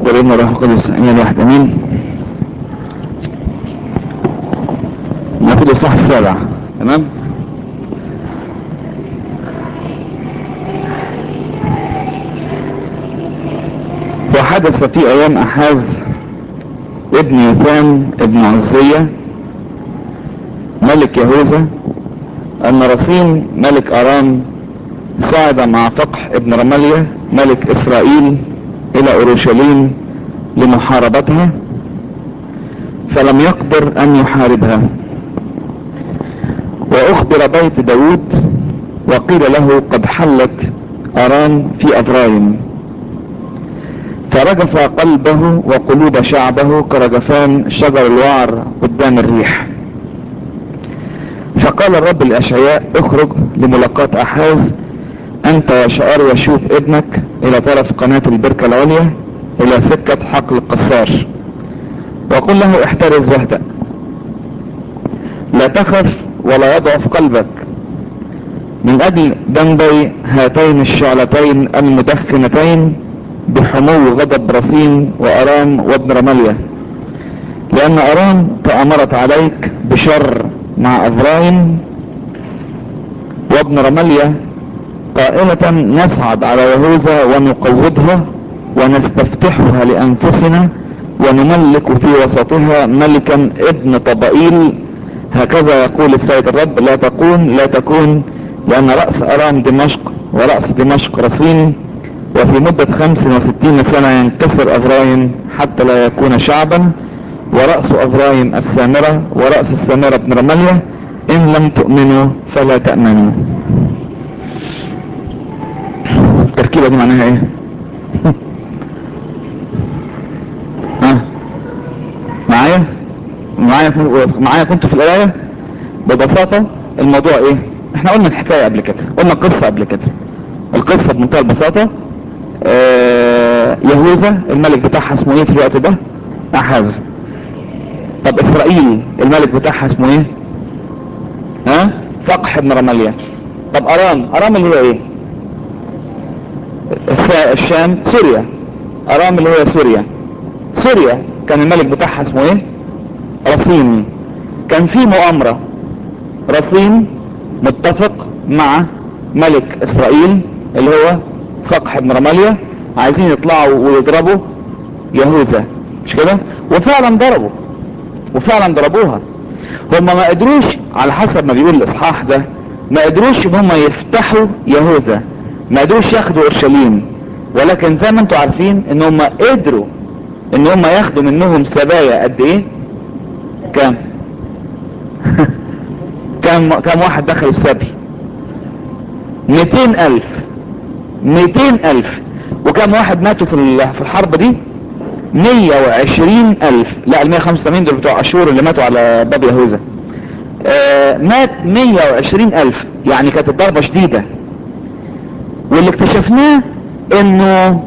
والابن والروح القدس امين واحد امين المفروض الصح السابع تمام وحدث في ايام احاز ابن يثام ابن عزية ملك يهوذا ان رصين ملك ارام صعد مع فقح ابن رماليا ملك اسرائيل الى اورشليم لمحاربتها فلم يقدر ان يحاربها واخبر بيت داود وقيل له قد حلت ارام في افرايم فرجف قلبه وقلوب شعبه كرجفان شجر الوعر قدام الريح فقال الرب لأشعياء اخرج لملاقاة أحاز أنت وشعار يشوف ابنك إلى طرف قناة البركة العليا إلى سكة حقل القصار وقل له احترز واهدأ لا تخف ولا يضعف قلبك من أجل جنبي هاتين الشعلتين المدخنتين بحمو غضب رصين وأرام وابن رماليا لأن أرام تأمرت عليك بشر مع أفرايم وابن رماليا قائلة نصعد على يهوذا ونقوضها ونستفتحها لأنفسنا ونملك في وسطها ملكا ابن طبائيل هكذا يقول السيد الرب لا تكون لا تكون لأن رأس أرام دمشق ورأس دمشق رصين وفي مدة خمس وستين سنة ينكسر أفرايم حتى لا يكون شعبا ورأس أفرايم السامرة ورأس السامرة ابن رماليا إن لم تؤمنوا فلا تأمنوا التركيبة دي معناها ايه ها معايا معايا معايا كنت في القراية ببساطة الموضوع ايه احنا قلنا الحكاية قبل كده قلنا القصة قبل كده القصة بمنتهى البساطة آه يهوذا الملك بتاعها اسمه ايه في الوقت ده احاز طب اسرائيل الملك بتاعها اسمه ايه ها فقح ابن رماليا طب ارام ارام اللي هي ايه الشام سوريا ارام اللي هي سوريا سوريا كان الملك بتاعها اسمه ايه رصين كان في مؤامرة رصين متفق مع ملك اسرائيل اللي هو فقح ابن رماليا عايزين يطلعوا ويضربوا يهوذا مش كده وفعلا ضربوا وفعلا ضربوها هم ما قدروش على حسب ما بيقول الاصحاح ده ما قدروش ان هم يفتحوا يهوذا ما قدروش ياخدوا اورشليم ولكن زي ما انتم عارفين ان هم قدروا ان هم ياخدوا منهم سبايا قد ايه كام كام كام واحد دخل السبي ميتين الف ميتين الف وكم واحد ماتوا في في الحرب دي مية وعشرين الف لا المية خمسة وثمانين دول بتوع اشور اللي ماتوا على باب يهوذا آه مات مية وعشرين الف يعني كانت الضربة شديدة واللي اكتشفناه انه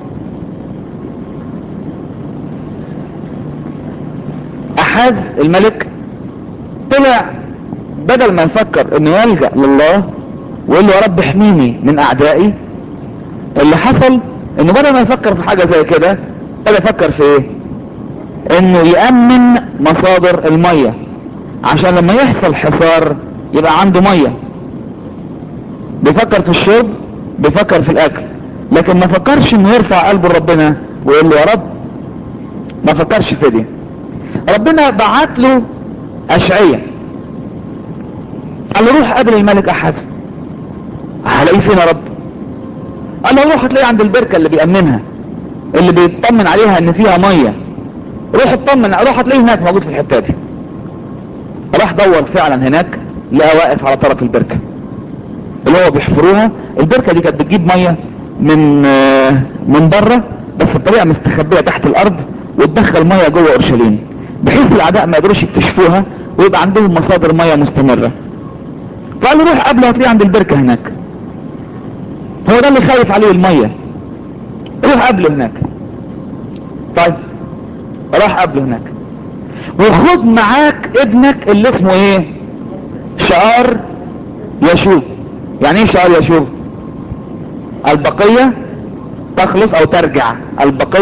احاز الملك طلع بدل ما يفكر انه يلجأ لله ويقول له يا رب احميني من اعدائي اللي حصل انه بدل ما يفكر في حاجة زي كده ابتدى يفكر في ايه انه يأمن مصادر المية عشان لما يحصل حصار يبقى عنده مية بيفكر في الشرب بيفكر في الاكل لكن ما فكرش انه يرفع قلبه لربنا ويقول له يا رب ما فكرش في دي ربنا بعت له اشعية قال له روح قابل الملك احاز هلاقيه فين يا رب قال له روح هتلاقيه عند البركة اللي بيأمنها اللي بيطمن عليها ان فيها مية روح اطمن روح هتلاقيه هناك موجود في الحتة دي راح دور فعلا هناك لقى واقف على طرف البركة اللي هو بيحفروها البركة دي كانت بتجيب مية من من بره بس بطريقة مستخبية تحت الارض وتدخل مية جوه اورشليم بحيث الاعداء ما يقدروش يكتشفوها ويبقى عندهم مصادر مية مستمرة فقال له روح قبله هتلاقيه عند البركة هناك هو ده اللي خايف عليه المية روح قبله هناك طيب راح قبله هناك وخد معاك ابنك اللي اسمه ايه شعار يشوب يعني ايه شعار يشوب البقية تخلص او ترجع البقية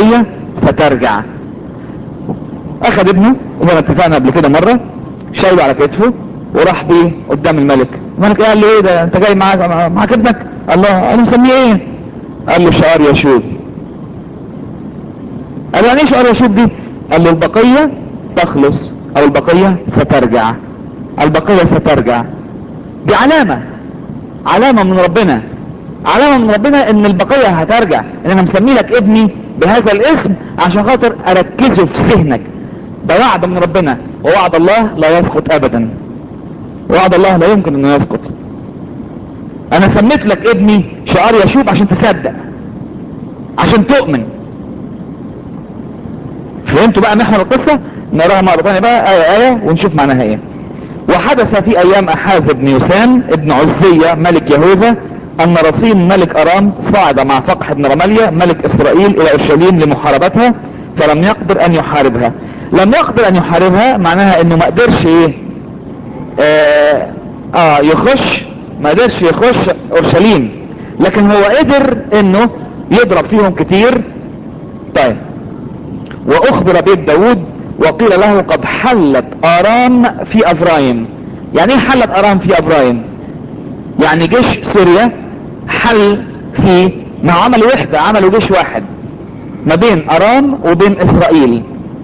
سترجع اخذ ابنه وزي ما اتفقنا قبل كده مرة شايله على كتفه وراح بيه قدام الملك الملك قال له ايه ده انت جاي معاك معاك ابنك الله قال له مسميه ايه قال له شعار يشوب قال له يعني ايه شعار يشوب دي قال له البقية تخلص او البقية سترجع البقية سترجع دي علامة علامة من ربنا علامة من ربنا ان البقية هترجع ان انا مسمي لك ابني بهذا الاسم عشان خاطر اركزه في ذهنك ده وعد من ربنا ووعد الله لا يسقط ابدا وعد الله لا يمكن انه يسقط انا سميت لك ابني شعار يشوب عشان تصدق عشان تؤمن فهمتوا بقى محور القصة نراها مرة تانية بقى آية آية ونشوف معناها ايه وحدث في ايام احاز بن يسان ابن عزية ملك يهوذا ان رصين ملك ارام صعد مع فقح بن رماليا ملك اسرائيل الى اورشليم لمحاربتها فلم يقدر ان يحاربها لم يقدر ان يحاربها معناها انه ما قدرش ايه آه, اه يخش ما قدرش يخش اورشليم لكن هو قدر انه يضرب فيهم كتير طيب واخبر بيت داود وقيل له قد حلت ارام في افرايم يعني ايه حلت ارام في افرايم يعني جيش سوريا حل في ما عملوا وحدة عملوا جيش واحد ما بين ارام وبين اسرائيل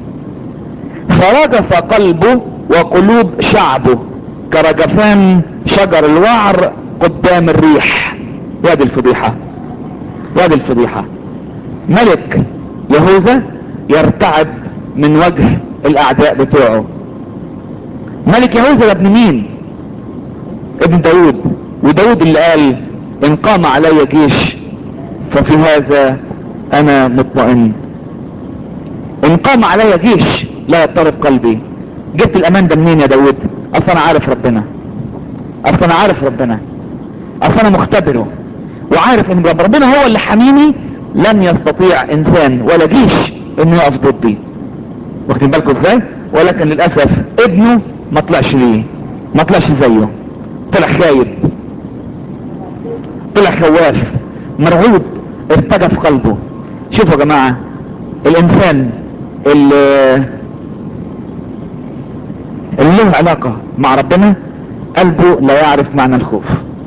فرجف قلبه وقلوب شعبه كرجفان شجر الوعر قدام الريح يا دي الفضيحة يا دي الفضيحة ملك يهوذا يرتعب من وجه الاعداء بتوعه ملك يهوذا ده ابن مين ابن داود وداود اللي قال ان قام علي جيش ففي هذا انا مطمئن ان قام علي جيش لا يضطرب قلبي جبت الامان ده منين يا داود اصلا انا عارف ربنا اصلا انا عارف ربنا اصلا انا مختبره وعارف ان رب ربنا هو اللي حميني لن يستطيع انسان ولا جيش انه يقف ضدي واخدين بالكم ازاي ولكن للاسف ابنه ما طلعش ليه ما طلعش زيه طلع خايب طلع خواف مرعوب ارتجى في قلبه شوفوا يا جماعة الانسان اللي اللي له علاقة مع ربنا قلبه لا يعرف معنى الخوف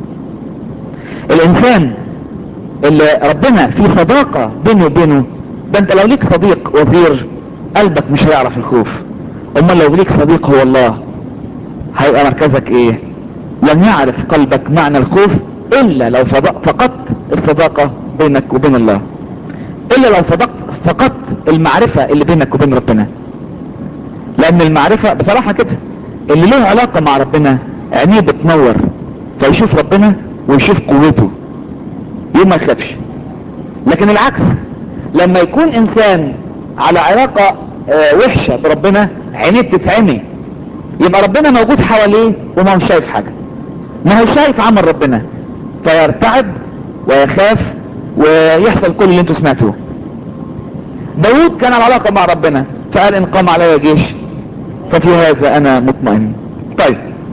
الانسان اللي ربنا في صداقة بينه وبينه ده انت لو ليك صديق وزير قلبك مش هيعرف الخوف امال لو ليك صديق هو الله هيبقى مركزك ايه لن يعرف قلبك معنى الخوف الا لو فقدت الصداقة بينك وبين الله الا لو فقدت المعرفة اللي بينك وبين ربنا لان المعرفة بصراحة كده اللي له علاقة مع ربنا عينيه بتنور فيشوف ربنا ويشوف قوته يوم ما يخافش لكن العكس لما يكون انسان على علاقة اه وحشة بربنا عينيه بتتعمي يبقى ربنا موجود حواليه وما هو شايف حاجة ما هو شايف عمل ربنا فيرتعب ويخاف ويحصل كل اللي انتوا سمعتوه داود كان على علاقة مع ربنا فقال ان قام علي جيش ففي هذا انا مطمئن طيب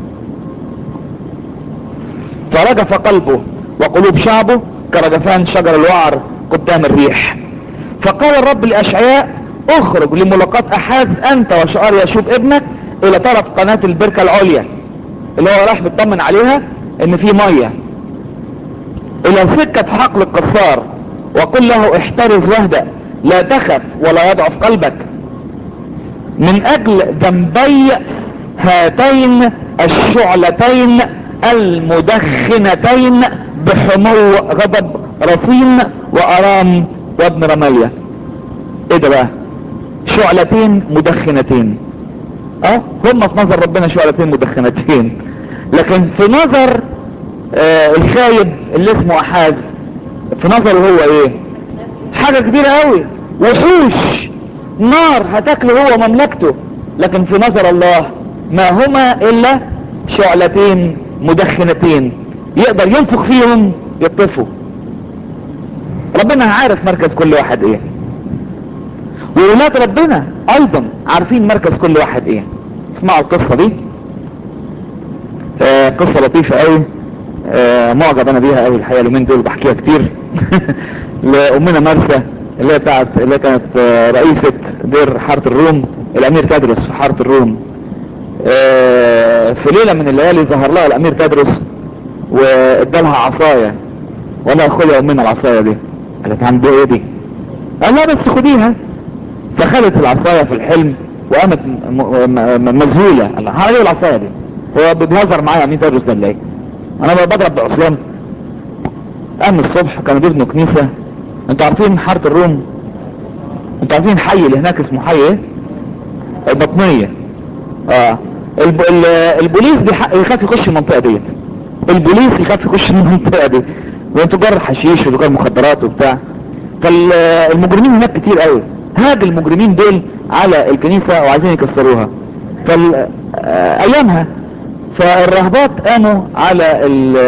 فرجف قلبه وقلوب شعبه كرجفان شجر الوعر قدام الريح فقال الرب لاشعياء اخرج لملاقاة احاز انت وشعار يشوف ابنك الى طرف قناة البركة العليا اللي هو راح بيطمن عليها ان في مية الى سكة حقل القصار وقل له احترز واهدأ لا تخف ولا يضعف قلبك من اجل ذنبي هاتين الشعلتين المدخنتين بحمو غضب رصين وارام وابن رماليا ايه ده بقى شعلتين مدخنتين اه هم في نظر ربنا شعلتين مدخنتين لكن في نظر آه الخايب اللي اسمه احاز في نظره هو ايه حاجة كبيرة قوي وحوش نار هتاكله هو مملكته لكن في نظر الله ما هما الا شعلتين مدخنتين يقدر ينفخ فيهم يطفوا ربنا عارف مركز كل واحد ايه وولاد ربنا ايضا عارفين مركز كل واحد ايه اسمعوا القصة دي آه قصة لطيفة قوي آه معجب انا بيها قوي الحقيقة اليومين دول بحكيها كتير لامنا مرسى اللي هي بتاعت اللي هي كانت آه، رئيسة دير حارة الروم الامير تدرس في حارة الروم آه، في ليلة من الليالي ظهر لها الامير تدرس وادالها عصاية ولا خدي يا امنا العصاية دي قالت عنده ايه دي قال لا بس خديها فخدت العصاية في الحلم وقامت م- م- م- مذهولة الله هعمل ايه العصاية دي هو بيهزر معايا امير تدرس ده ولا ايه انا بضرب بعصيان قام الصبح كانوا بيبنوا كنيسة انتوا عارفين حارة الروم انتوا عارفين الحي اللي هناك اسمه حي ايه البطنية اه الب... ال- البوليس بيح... يخاف يخش المنطقة ديت البوليس يخاف يخش المنطقة دي وتجار حشيش وتجار مخدرات وبتاع فالمجرمين هناك كتير قوي هاج المجرمين دول على الكنيسة وعايزين يكسروها فال آه، ايامها فالرهبات قاموا على ال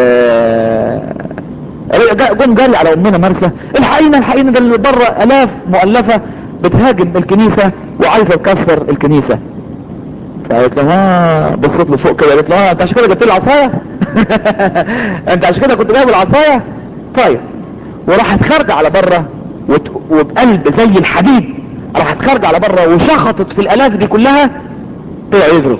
آه، جا- جم جري على امنا مرسى الحقينا الحقينا ده اللي بره الاف مؤلفة بتهاجم الكنيسة وعايزة تكسر الكنيسة فقالت له ها بصيت له فوق كده قالت له ها انت عشان كده جبت لي العصايه انت عشان كده كنت جايب العصايه طيب وراحت خارجه على بره وت- وبقلب زي الحديد راحت خارجه على بره وشخطت في الالاف دي كلها طلعوا يجروا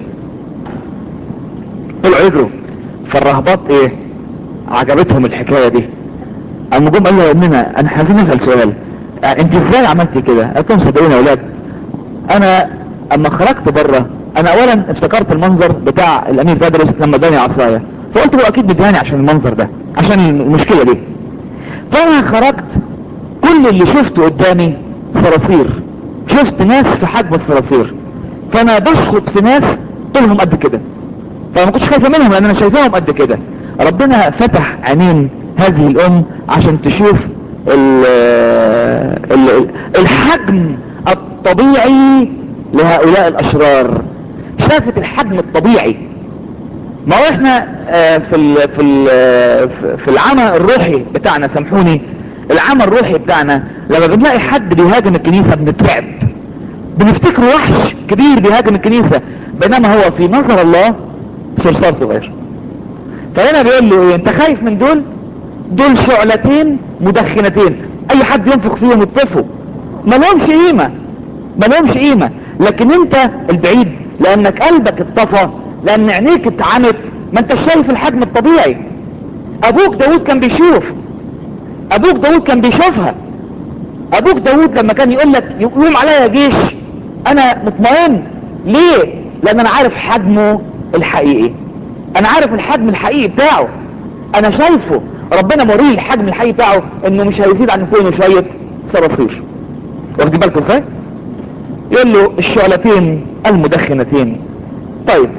طلعوا يجروا فالرهبات ايه عجبتهم الحكايه دي اما جم قال له يا امنا انا عايزين نسال سؤال اه، انت ازاي عملتي كده قلت لهم صدقوني يا اولاد انا اما خرجت بره انا اولا افتكرت المنظر بتاع الامير تدرس لما اداني عصايه فقلت هو اكيد بيداني عشان المنظر ده عشان المشكله دي فانا خرجت كل اللي شفته قدامي صراصير شفت ناس في حجم الصراصير فانا بشخط في ناس طولهم قد كده فانا ما كنتش خايفه منهم لان انا شايفاهم قد كده ربنا فتح عينين هذه الام عشان تشوف ال ال الحجم الطبيعي لهؤلاء الاشرار شافت الحجم الطبيعي ما هو احنا آه، في ال في ال في- في العمى الروحي بتاعنا سامحوني العمى الروحي بتاعنا لما بنلاقي حد بيهاجم الكنيسه بنترعب بنفتكره وحش كبير بيهاجم الكنيسه بينما هو في نظر الله صرصار صغير فهنا بيقول له ايه انت خايف من دول دول شعلتين مدخنتين اي حد ينفخ فيهم يطفوا ما لهمش قيمه ما لهمش قيمه لكن انت البعيد لانك قلبك اتطفى لان عينيك اتعمت ما انت شايف الحجم الطبيعي ابوك داود كان بيشوف ابوك داود كان بيشوفها ابوك داود لما كان يقول لك يقوم عليا جيش انا مطمئن ليه لان انا عارف حجمه الحقيقي انا عارف الحجم الحقيقي بتاعه انا شايفه ربنا موريه الحجم الحقيقي بتاعه انه مش هيزيد عن كونه شويه صراصير واخدين بالكم ازاي يقول له الشعلتين المدخنتين طيب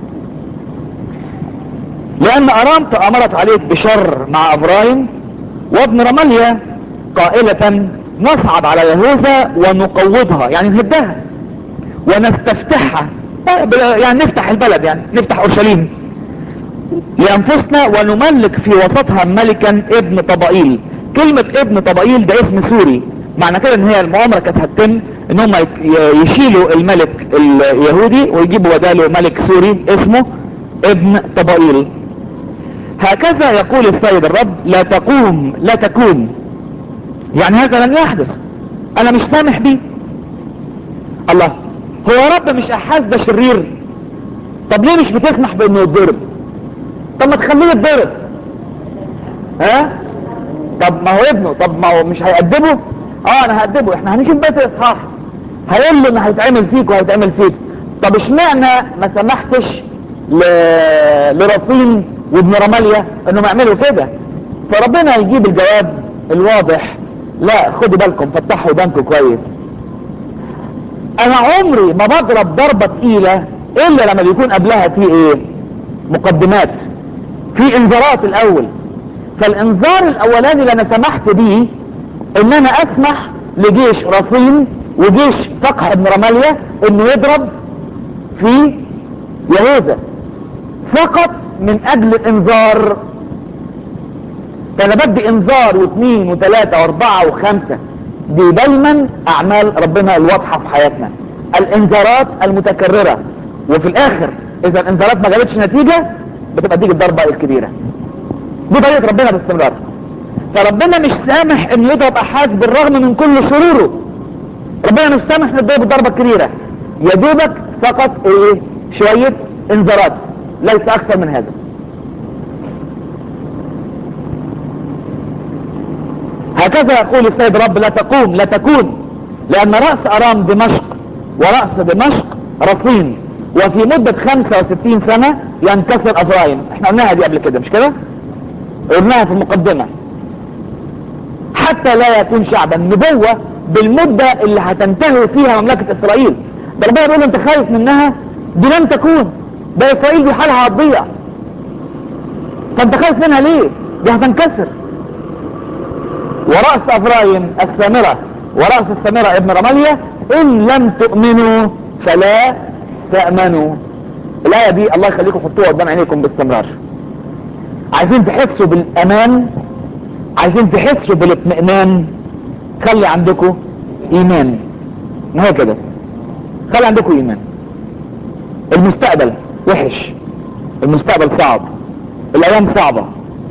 لان ارامت امرت عليك بشر مع ابراهيم وابن رماليا قائلة نصعد على يهوذا ونقوضها يعني نهدها ونستفتحها يعني نفتح البلد يعني نفتح اورشليم لانفسنا ونملك في وسطها ملكا ابن طبائيل كلمة ابن طبائيل ده اسم سوري معنى كده ان هي المؤامرة كانت هتتم ان هم يشيلوا الملك اليهودي ويجيبوا بداله ملك سوري اسمه ابن طبائيل هكذا يقول السيد الرب لا تقوم لا تكون يعني هذا لن يحدث انا مش سامح بيه الله هو يا رب مش احاس ده شرير طب ليه مش بتسمح بانه يتضرب طب ما تخليه يتضرب ها طب ما هو ابنه طب ما هو مش هيأدبه اه انا هأدبه احنا هنشوف بيت الاصحاح هيقول له ان هيتعمل فيك وهيتعمل فيك طب اشمعنى ما سمحتش ل... لرصين وابن رماليا انهم يعملوا كده فربنا يجيب الجواب الواضح لا خدوا بالكم فتحوا ودانكم كويس انا عمري ما بضرب ضربة تقيلة الا لما بيكون قبلها في ايه مقدمات في انذارات الاول فالانذار الاولاني اللي انا سمحت بيه ان انا اسمح لجيش رصين وجيش فقح ابن رماليا انه يضرب في يهوذا فقط من اجل الانذار فانا بدي انذار واثنين وثلاثة واربعة وخمسة دي دايما اعمال ربنا الواضحة في حياتنا الانذارات المتكررة وفي الاخر اذا الانذارات ما جابتش نتيجة بتبقى تيجي الضربة الكبيرة دي طريقة ربنا باستمرار فربنا مش سامح انه يضرب احاز بالرغم من كل شروره ربنا مش سامح انه يضرب الضربه الكبيره يا دوبك فقط ايه شويه انذارات ليس اكثر من هذا هكذا يقول السيد رب لا تقوم لا تكون لان رأس ارام دمشق ورأس دمشق رصين وفي مدة 65 سنة ينكسر افرايم احنا قلناها دي قبل كده مش كده قلناها في المقدمة حتى لا يكون شعبا نبوة بالمدة اللي هتنتهي فيها مملكة اسرائيل ده ربنا بيقول انت خايف منها دي لن تكون ده اسرائيل دي حالها هتضيع فانت خايف منها ليه دي هتنكسر ورأس افرايم السامرة ورأس السامرة ابن رماليا ان لم تؤمنوا فلا تأمنوا الآية دي الله يخليكم حطوها قدام عينيكم باستمرار عايزين تحسوا بالامان عايزين تحسوا بالاطمئنان خلي عندكم ايمان ما هو كده خلي عندكم ايمان المستقبل وحش المستقبل صعب الايام صعبة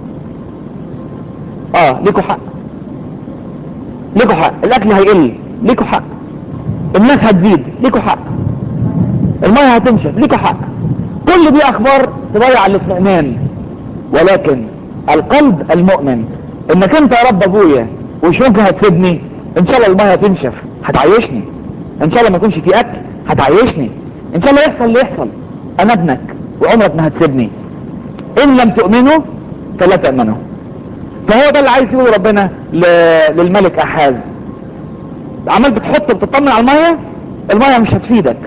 اه ليكوا حق ليكوا حق الاكل هيقل ليكوا حق الناس هتزيد ليكوا حق المية هتنشف ليكوا حق كل دي اخبار تضيع الاطمئنان ولكن القلب المؤمن انك انت يا رب ابويا ومش ممكن هتسيبني ان شاء الله المية تنشف هتعيشني ان شاء الله ما يكونش في اكل هتعيشني ان شاء الله يحصل اللي يحصل انا ابنك وعمرك ما هتسيبني ان لم تؤمنوا فلا تأمنوا فهو ده اللي عايز يقوله ربنا ل- للملك احاز عمال بتحط بتطمن على المية المية مش هتفيدك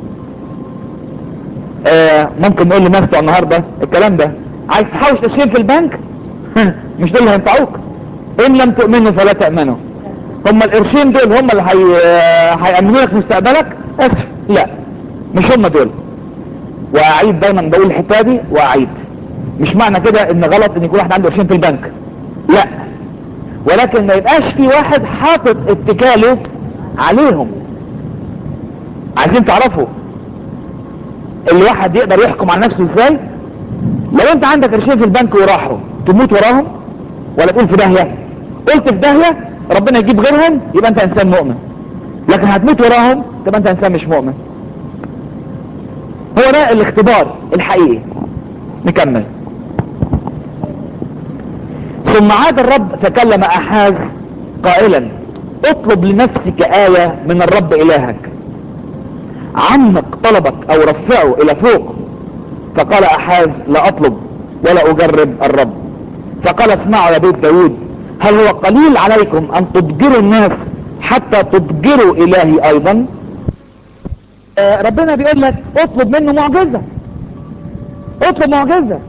آه ممكن نقول للناس بتوع النهاردة الكلام ده عايز تحوش قرشين في البنك مش دول اللي هينفعوك ان لم تؤمنوا فلا تأمنوا هم القرشين دول هم اللي هي... هيأمنوا لك مستقبلك اسف لا مش هم دول واعيد دايما بقول الحته دي واعيد مش معنى كده ان غلط ان يكون واحد عنده قرشين في البنك لا ولكن ما يبقاش في واحد حاطط اتكاله عليهم عايزين تعرفوا الواحد يقدر يحكم على نفسه ازاي لو انت عندك قرشين في البنك وراحوا تموت وراهم ولا تقول في داهية قلت في داهية ربنا يجيب غيرهم يبقى انت انسان مؤمن لكن هتموت وراهم تبقى انت انسان مش مؤمن هو ده الاختبار الحقيقي نكمل ثم عاد الرب فكلم احاز قائلا اطلب لنفسك آية من الرب الهك عمق طلبك او رفعه الى فوق فقال احاز لا اطلب ولا اجرب الرب فقال اسمعوا يا بيت داود هل هو قليل عليكم ان تضجروا الناس حتى تضجروا الهي ايضا آه ربنا بيقول لك اطلب منه معجزة اطلب معجزة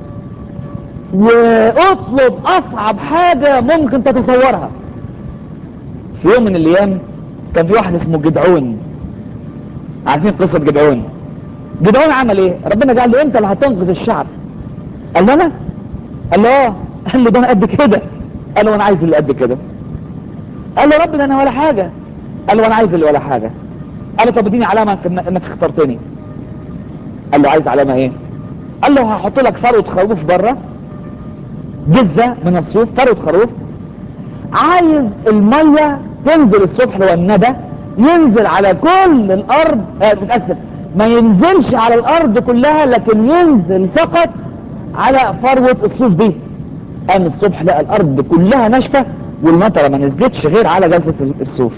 واطلب اصعب حاجة ممكن تتصورها في يوم من الايام كان في واحد اسمه جدعون عارفين قصة جدعون جدعون عمل ايه ربنا قال له انت اللي هتنقذ الشعب قال له انا قال له اه قال له ده انا قد كده قال له انا عايز اللي قد كده قال له رب ده انا ولا حاجة قال له انا عايز اللي ولا حاجة قال له طب اديني علامة انك انك اخترتني قال له عايز علامة ايه قال له هحط لك ثروة خروف بره جزة من الصوف ثروة خروف عايز المية تنزل الصبح اللي هو الندى ينزل على كل الارض آه متأسف ما ينزلش على الارض كلها لكن ينزل فقط على فروة الصوف دي قام الصبح لقى الارض كلها ناشفة والمطرة ما نزلتش غير على جزة الصوف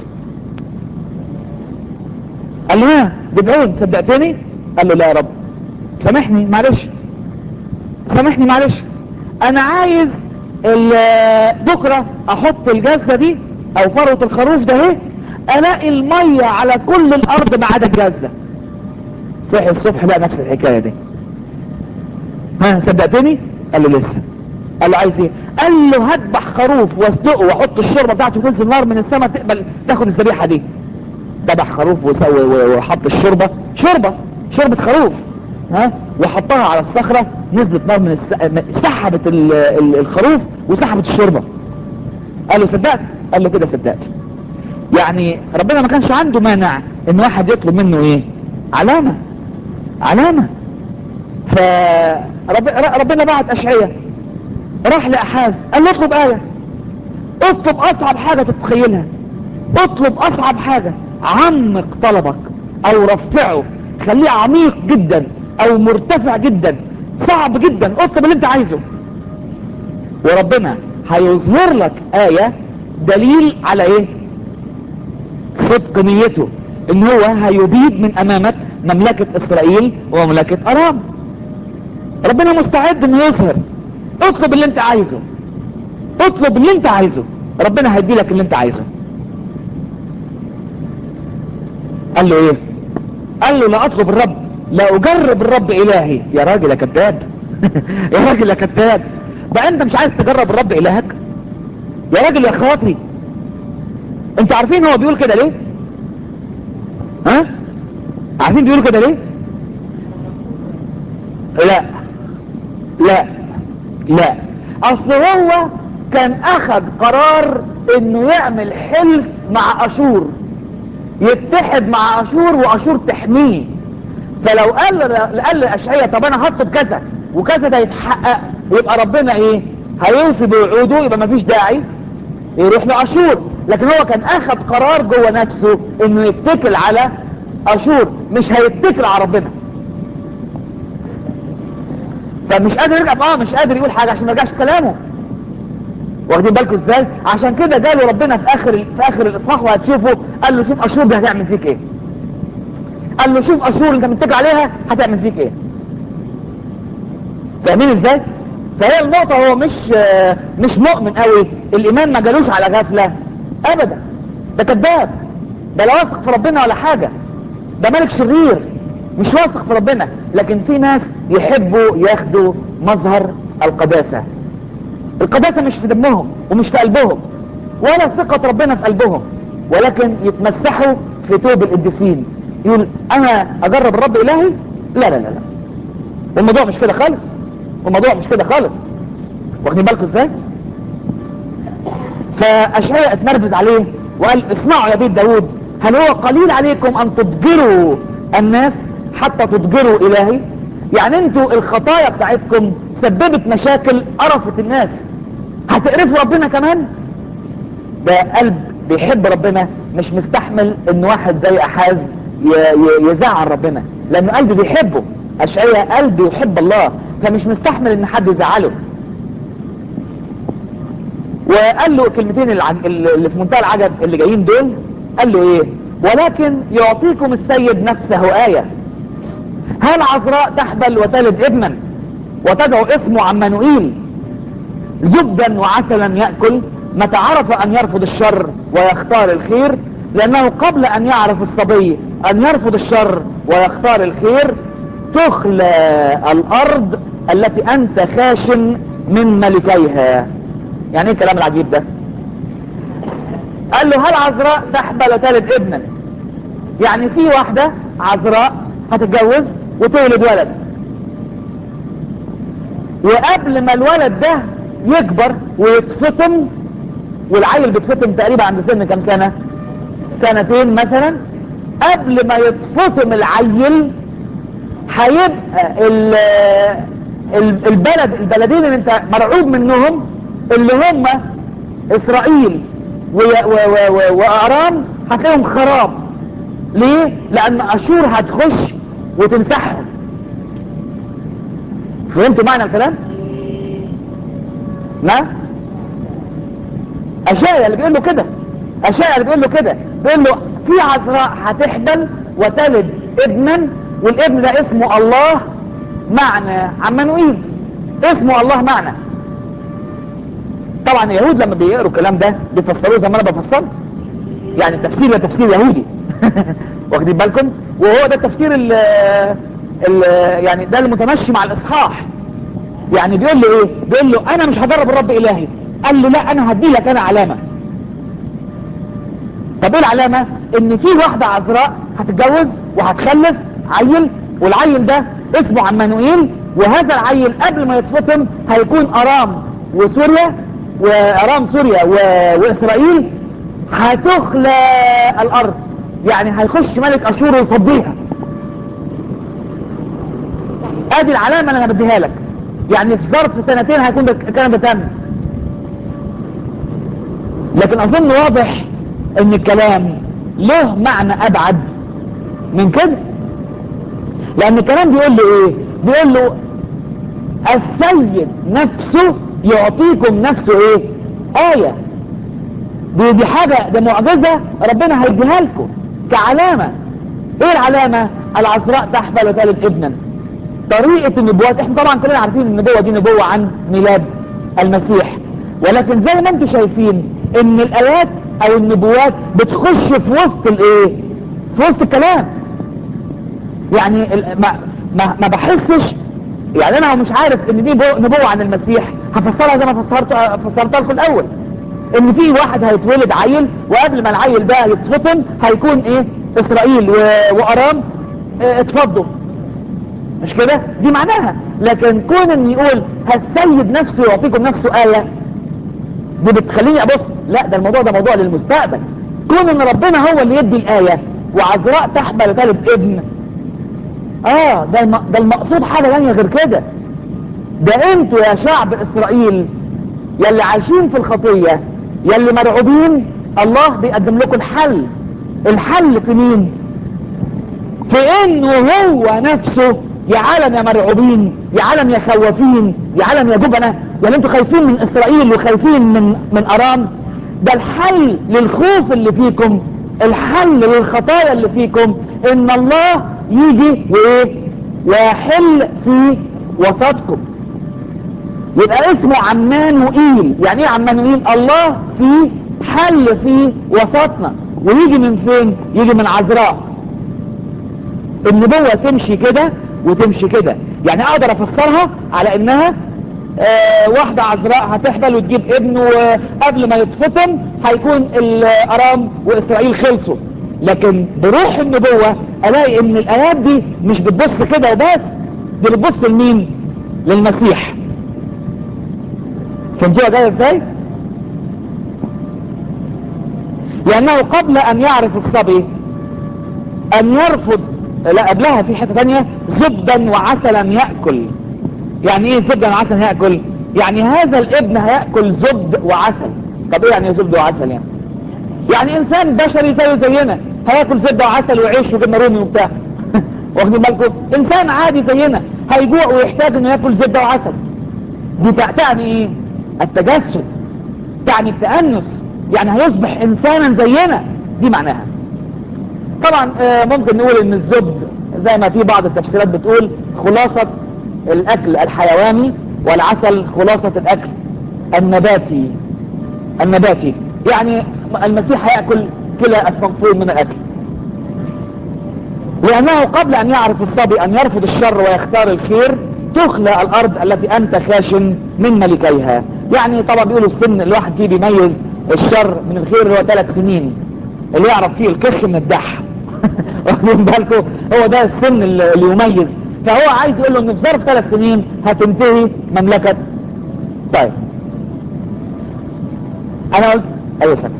قال له ها جدعون صدقتني قال له لا يا رب سامحني معلش سامحني معلش انا عايز بكرة احط الجزة دي او فروة الخروف ده اهي الاقي المية على كل الارض ما عدا الجزة صحي الصبح لقى نفس الحكاية دي ها صدقتني قال له لسه قال له عايز ايه قال له هذبح خروف واسلقه واحط الشوربه بتاعته وتنزل نار من السماء تقبل تاخد الذبيحه دي ذبح خروف وسوي وحط الشوربه شوربه شوربه خروف ها وحطها على الصخره نزلت نار من الس... سحبت ال... ال... الخروف وسحبت الشوربه قال له صدقت قال له كده صدقت يعني ربنا ما كانش عنده مانع ان واحد يطلب منه ايه علامه علامه فربنا بعت اشعية راح لأحاز قال له اطلب آية اطلب اصعب حاجة تتخيلها اطلب اصعب حاجة عمق طلبك او رفعه خليه عميق جدا او مرتفع جدا صعب جدا اطلب اللي انت عايزه وربنا هيظهر لك آية دليل على ايه صدق نيته ان هو هيبيد من امامك مملكة اسرائيل ومملكة ارام ربنا مستعد انه يظهر اطلب اللي انت عايزه اطلب اللي انت عايزه ربنا هيدي لك اللي انت عايزه قال له ايه قال له لا اطلب الرب لا اجرب الرب الهي يا راجل يا كذاب يا راجل يا كذاب بقى انت مش عايز تجرب الرب الهك يا راجل يا خاطري انتوا عارفين هو بيقول كده ليه ها عارفين بيقول كده ليه لا لا لا اصل هو كان اخذ قرار انه يعمل حلف مع اشور يتحد مع اشور واشور تحميه فلو قال قال لاشعياء طب انا هطلب كذا وكذا ده يتحقق يبقى ربنا ايه هيوفي بوعوده يبقى مفيش داعي يروح لاشور لكن هو كان اخذ قرار جوه نفسه انه يتكل على اشور مش هيتكل على ربنا فمش قادر يرجع اه مش قادر يقول حاجه عشان ما يرجعش كلامه واخدين بالكم ازاي عشان كده جاله ربنا في اخر في اخر الاصحاح وهتشوفوا قال له شوف اشور دي هتعمل فيك ايه قال له شوف اشور انت متكل عليها هتعمل فيك ايه فاهمين ازاي فهي النقطة هو مش مش مؤمن قوي الايمان ما جالوش على غفلة ابدا ده كذاب ده لا واثق في ربنا ولا حاجة ده ملك شرير مش واثق في ربنا لكن في ناس يحبوا ياخدوا مظهر القداسة القداسة مش في دمهم ومش في قلبهم ولا ثقة ربنا في قلبهم ولكن يتمسحوا في توب القديسين يقول انا اجرب الرب الهي لا لا لا لا والموضوع مش كده خالص والموضوع مش كده خالص واخدين بالكم ازاي فاشعياء اتنرفز عليه وقال اسمعوا يا بيت داود هل هو قليل عليكم ان تضجروا الناس حتى تضجروا الهي يعني انتوا الخطايا بتاعتكم سببت مشاكل قرفت الناس هتقرفوا ربنا كمان ده قلب بيحب ربنا مش مستحمل ان واحد زي احاز يزعل ربنا لانه قلبه بيحبه اشعياء قلبه يحب الله فمش مستحمل ان حد يزعله وقال له كلمتين اللي في منتهى العجب اللي جايين دول قال له ايه ولكن يعطيكم السيد نفسه آية هل عذراء تحبل وتلد ابنا وتدعو اسمه عمانوئيل زبدا وعسلا يأكل متى عرف ان يرفض الشر ويختار الخير لانه قبل ان يعرف الصبي ان يرفض الشر ويختار الخير تخلى الارض التي انت خاشن من ملكيها يعني ايه الكلام العجيب ده قال له هل عذراء تحبل وتلد ابنا يعني في واحدة عذراء هتتجوز وتولد ولد وقبل ما الولد ده يكبر ويتفطم والعيل بيتفطم تقريبا عند سن كام سنة سنتين مثلا قبل ما يتفطم العيل هيبقى البلد البلدين اللي انت مرعوب منهم اللي هم اسرائيل وارام هتلاقيهم خراب ليه لان اشور هتخش وتمسحهم فهمتوا معنى الكلام ما اشياء اللي بيقول له كده اشياء اللي بيقول له كده بيقول له في عذراء هتحبل وتلد ابنا والابن ده اسمه الله معنى عمانوئيل اسمه الله معنى طبعا اليهود لما بيقروا الكلام ده بيفسروه زي ما انا بفسره يعني التفسير ده تفسير يهودي واخدين بالكم وهو ده التفسير ال ال يعني ده المتمشي مع الاصحاح يعني بيقول له ايه بيقول له انا مش هجرب الرب الهي قال له لا انا هدي لك انا علامه طب ايه العلامه ان في واحده عذراء هتتجوز وهتخلف عيل والعيل ده اسمه عمانوئيل وهذا العيل قبل ما يتفطم هيكون ارام وسوريا وارام سوريا و... واسرائيل هتخلى الارض يعني هيخش ملك اشور ويفضيها ادي العلامة اللي انا بديها لك يعني في ظرف سنتين هيكون الكلام ده تم لكن اظن واضح ان الكلام له معنى ابعد من كده لان الكلام بيقول له ايه بيقول له السيد نفسه يعطيكم نفسه ايه آية دي, دي حاجة ده معجزة ربنا هيديها لكم كعلامة ايه العلامة العذراء تحمل وتلد ابنا طريقة النبوات احنا طبعا كلنا عارفين النبوة دي نبوة عن ميلاد المسيح ولكن زي ما انتم شايفين ان الايات او النبوات بتخش في وسط الايه في وسط الكلام يعني ما, ما, ما بحسش يعني انا مش عارف ان دي نبوة عن المسيح هفسرها زي ما فسرت فسرتها لكم الاول ان في واحد هيتولد عيل وقبل ما العيل ده يتفطم هيكون ايه اسرائيل وارام اه اتفضوا مش كده دي معناها لكن كون ان يقول هالسيد نفسه يعطيكم نفسه آية دي بتخليني ابص لا ده الموضوع ده موضوع للمستقبل كون ان ربنا هو اللي يدي الآية وعذراء تحمل ثالث ابن اه ده الم... ده المقصود حاجة ثانيه غير كده ده انتوا يا شعب اسرائيل يلي عايشين في الخطية يلي مرعوبين الله بيقدم لكم الحل الحل في مين في انه هو نفسه يا عالم يا مرعوبين يا عالم يا خوافين يا عالم يا جبنة يلي انتوا خايفين من اسرائيل وخايفين من من ارام ده الحل للخوف اللي فيكم الحل للخطايا اللي فيكم ان الله يجي وايه ويحل في وسطكم يبقى اسمه عمانوئيل يعني ايه عمانوئيل الله في حل في وسطنا ويجي من فين يجي من عذراء النبوة تمشي كده وتمشي كده يعني اقدر افسرها على انها آه واحدة عذراء هتحبل وتجيب ابن وقبل ما يتفطم هيكون الارام واسرائيل خلصوا لكن بروح النبوة الاقي ان الايات دي مش بتبص كده وبس دي بتبص لمين للمسيح فهمتوها جايه ازاي لانه قبل ان يعرف الصبي ان يرفض لا قبلها في حته ثانيه زبدا وعسلا ياكل يعني ايه زبدا وعسلا ياكل يعني هذا الابن هياكل زبد وعسل طب ايه يعني زبد وعسل يعني يعني انسان بشري زيه زينا هياكل زبده وعسل وعيش وجبنه رومي وبتاع واخدين بالكم انسان عادي زينا هيجوع ويحتاج انه ياكل زبده وعسل دي تعني ايه التجسد تعني التأنس يعني هيصبح انسانا زينا دي معناها طبعا ممكن نقول ان الزبد زي ما في بعض التفسيرات بتقول خلاصة الاكل الحيواني والعسل خلاصة الاكل النباتي النباتي يعني المسيح هيأكل كلا الصنفين من الاكل لانه قبل ان يعرف الصبي ان يرفض الشر ويختار الخير تخلى الارض التي انت خاشن من ملكيها يعني طبعا بيقولوا السن الواحد فيه بيميز الشر من الخير اللي هو ثلاث سنين اللي يعرف فيه الكخ من الدح واخدين بالكم هو ده السن اللي يميز فهو عايز يقول له ان في ظرف ثلاث سنين هتنتهي مملكة طيب انا قلت ايوه سنة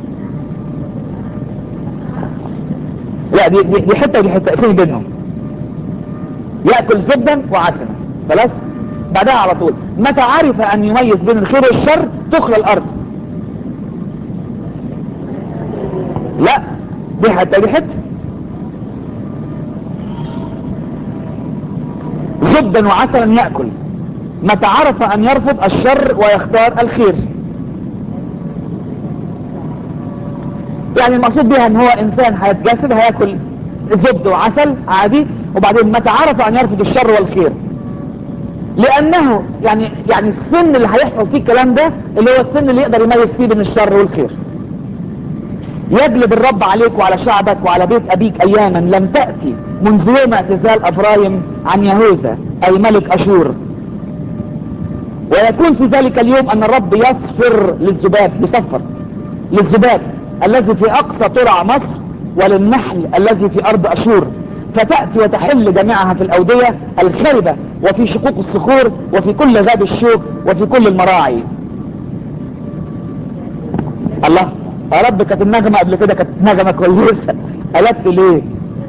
لا دي, دي, دي حتة ودي حتة اسمي بينهم يأكل زبدا وعسلا خلاص بعدها على طول متى عرف ان يميز بين الخير والشر تخلى الارض لا دي حتة دي حتة زبدا وعسلا يأكل متى عرف ان يرفض الشر ويختار الخير يعني المقصود بها ان هو انسان هيتجسد هياكل زبد وعسل عادي وبعدين متى عرف ان يرفض الشر والخير لانه يعني يعني السن اللي هيحصل فيه الكلام ده اللي هو السن اللي يقدر يميز فيه بين الشر والخير يجلب الرب عليك وعلى شعبك وعلى بيت ابيك اياما لم تأتي منذ يوم اعتزال افرايم عن يهوذا اي ملك اشور ويكون في ذلك اليوم ان الرب يصفر للذباب يصفر للذباب الذي في اقصى ترع مصر وللنحل الذي في ارض اشور فتأتي وتحل جميعها في الاودية الخربة وفي شقوق الصخور وفي كل غاب الشوك وفي كل المراعي الله يا رب كانت النغمة قبل كده كانت نغمة كويسة قلبت ليه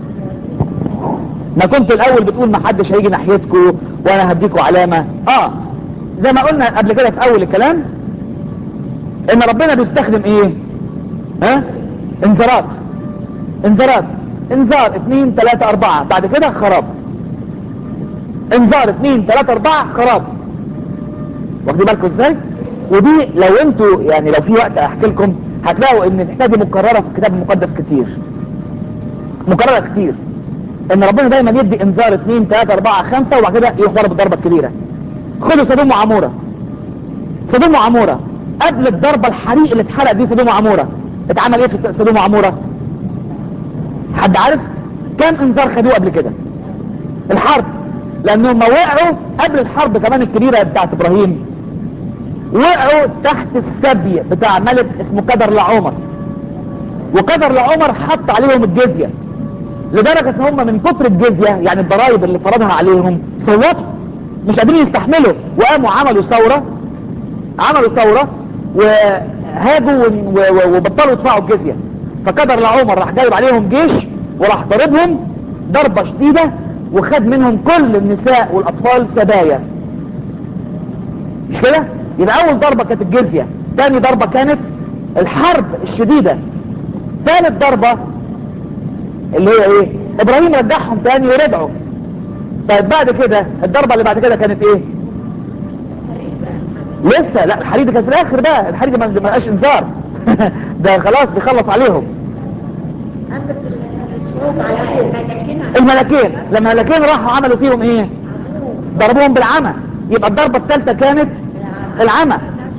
ما كنت الاول بتقول ما حدش هيجي ناحيتكم وانا هديكوا علامة اه زي ما قلنا قبل كده في اول الكلام ان ربنا بيستخدم ايه ها انذارات انذارات انذار اتنين تلاتة اربعة بعد كده خراب انذار اتنين تلاتة اربعة خراب واخدين بالكم ازاي ودي لو انتوا يعني لو في وقت احكي لكم هتلاقوا ان الحكايه دي مكرره في الكتاب المقدس كتير مكرره كتير ان ربنا دايما يدي انذار اتنين تلاتة اربعة خمسة وبعد كده يروح ضرب الضربة الكبيرة خدوا سدوم وعمورة سدوم وعمورة قبل الضربة الحريق اللي اتحرق دي سدوم وعمورة اتعمل ايه في سدوم وعمورة حد عارف كام انذار خدوه قبل كده الحرب لانهم وقعوا قبل الحرب كمان الكبيرة بتاعت ابراهيم وقعوا تحت السبي بتاع ملك اسمه قدر لعمر وقدر لعمر حط عليهم الجزية لدرجة ان هم من كتر الجزية يعني الضرائب اللي فرضها عليهم صوتوا مش قادرين يستحملوا وقاموا عملوا ثورة عملوا ثورة وهاجوا وبطلوا يدفعوا الجزية فقدر لعمر راح جايب عليهم جيش وراح ضربهم ضربة شديدة وخد منهم كل النساء والاطفال سبايا مش كده يبقى اول ضربة كانت الجزية تاني ضربة كانت الحرب الشديدة ثالث ضربة اللي هي ايه ابراهيم رجعهم تاني ورجعوا طيب بعد كده الضربة اللي بعد كده كانت ايه لسه لا الحريق ده كان في الاخر ده الحريق ما بقاش انذار ده خلاص بيخلص عليهم الملكين لما الملكين راحوا عملوا فيهم ايه ضربوهم بالعمى يبقى الضربة الثالثة كانت العمى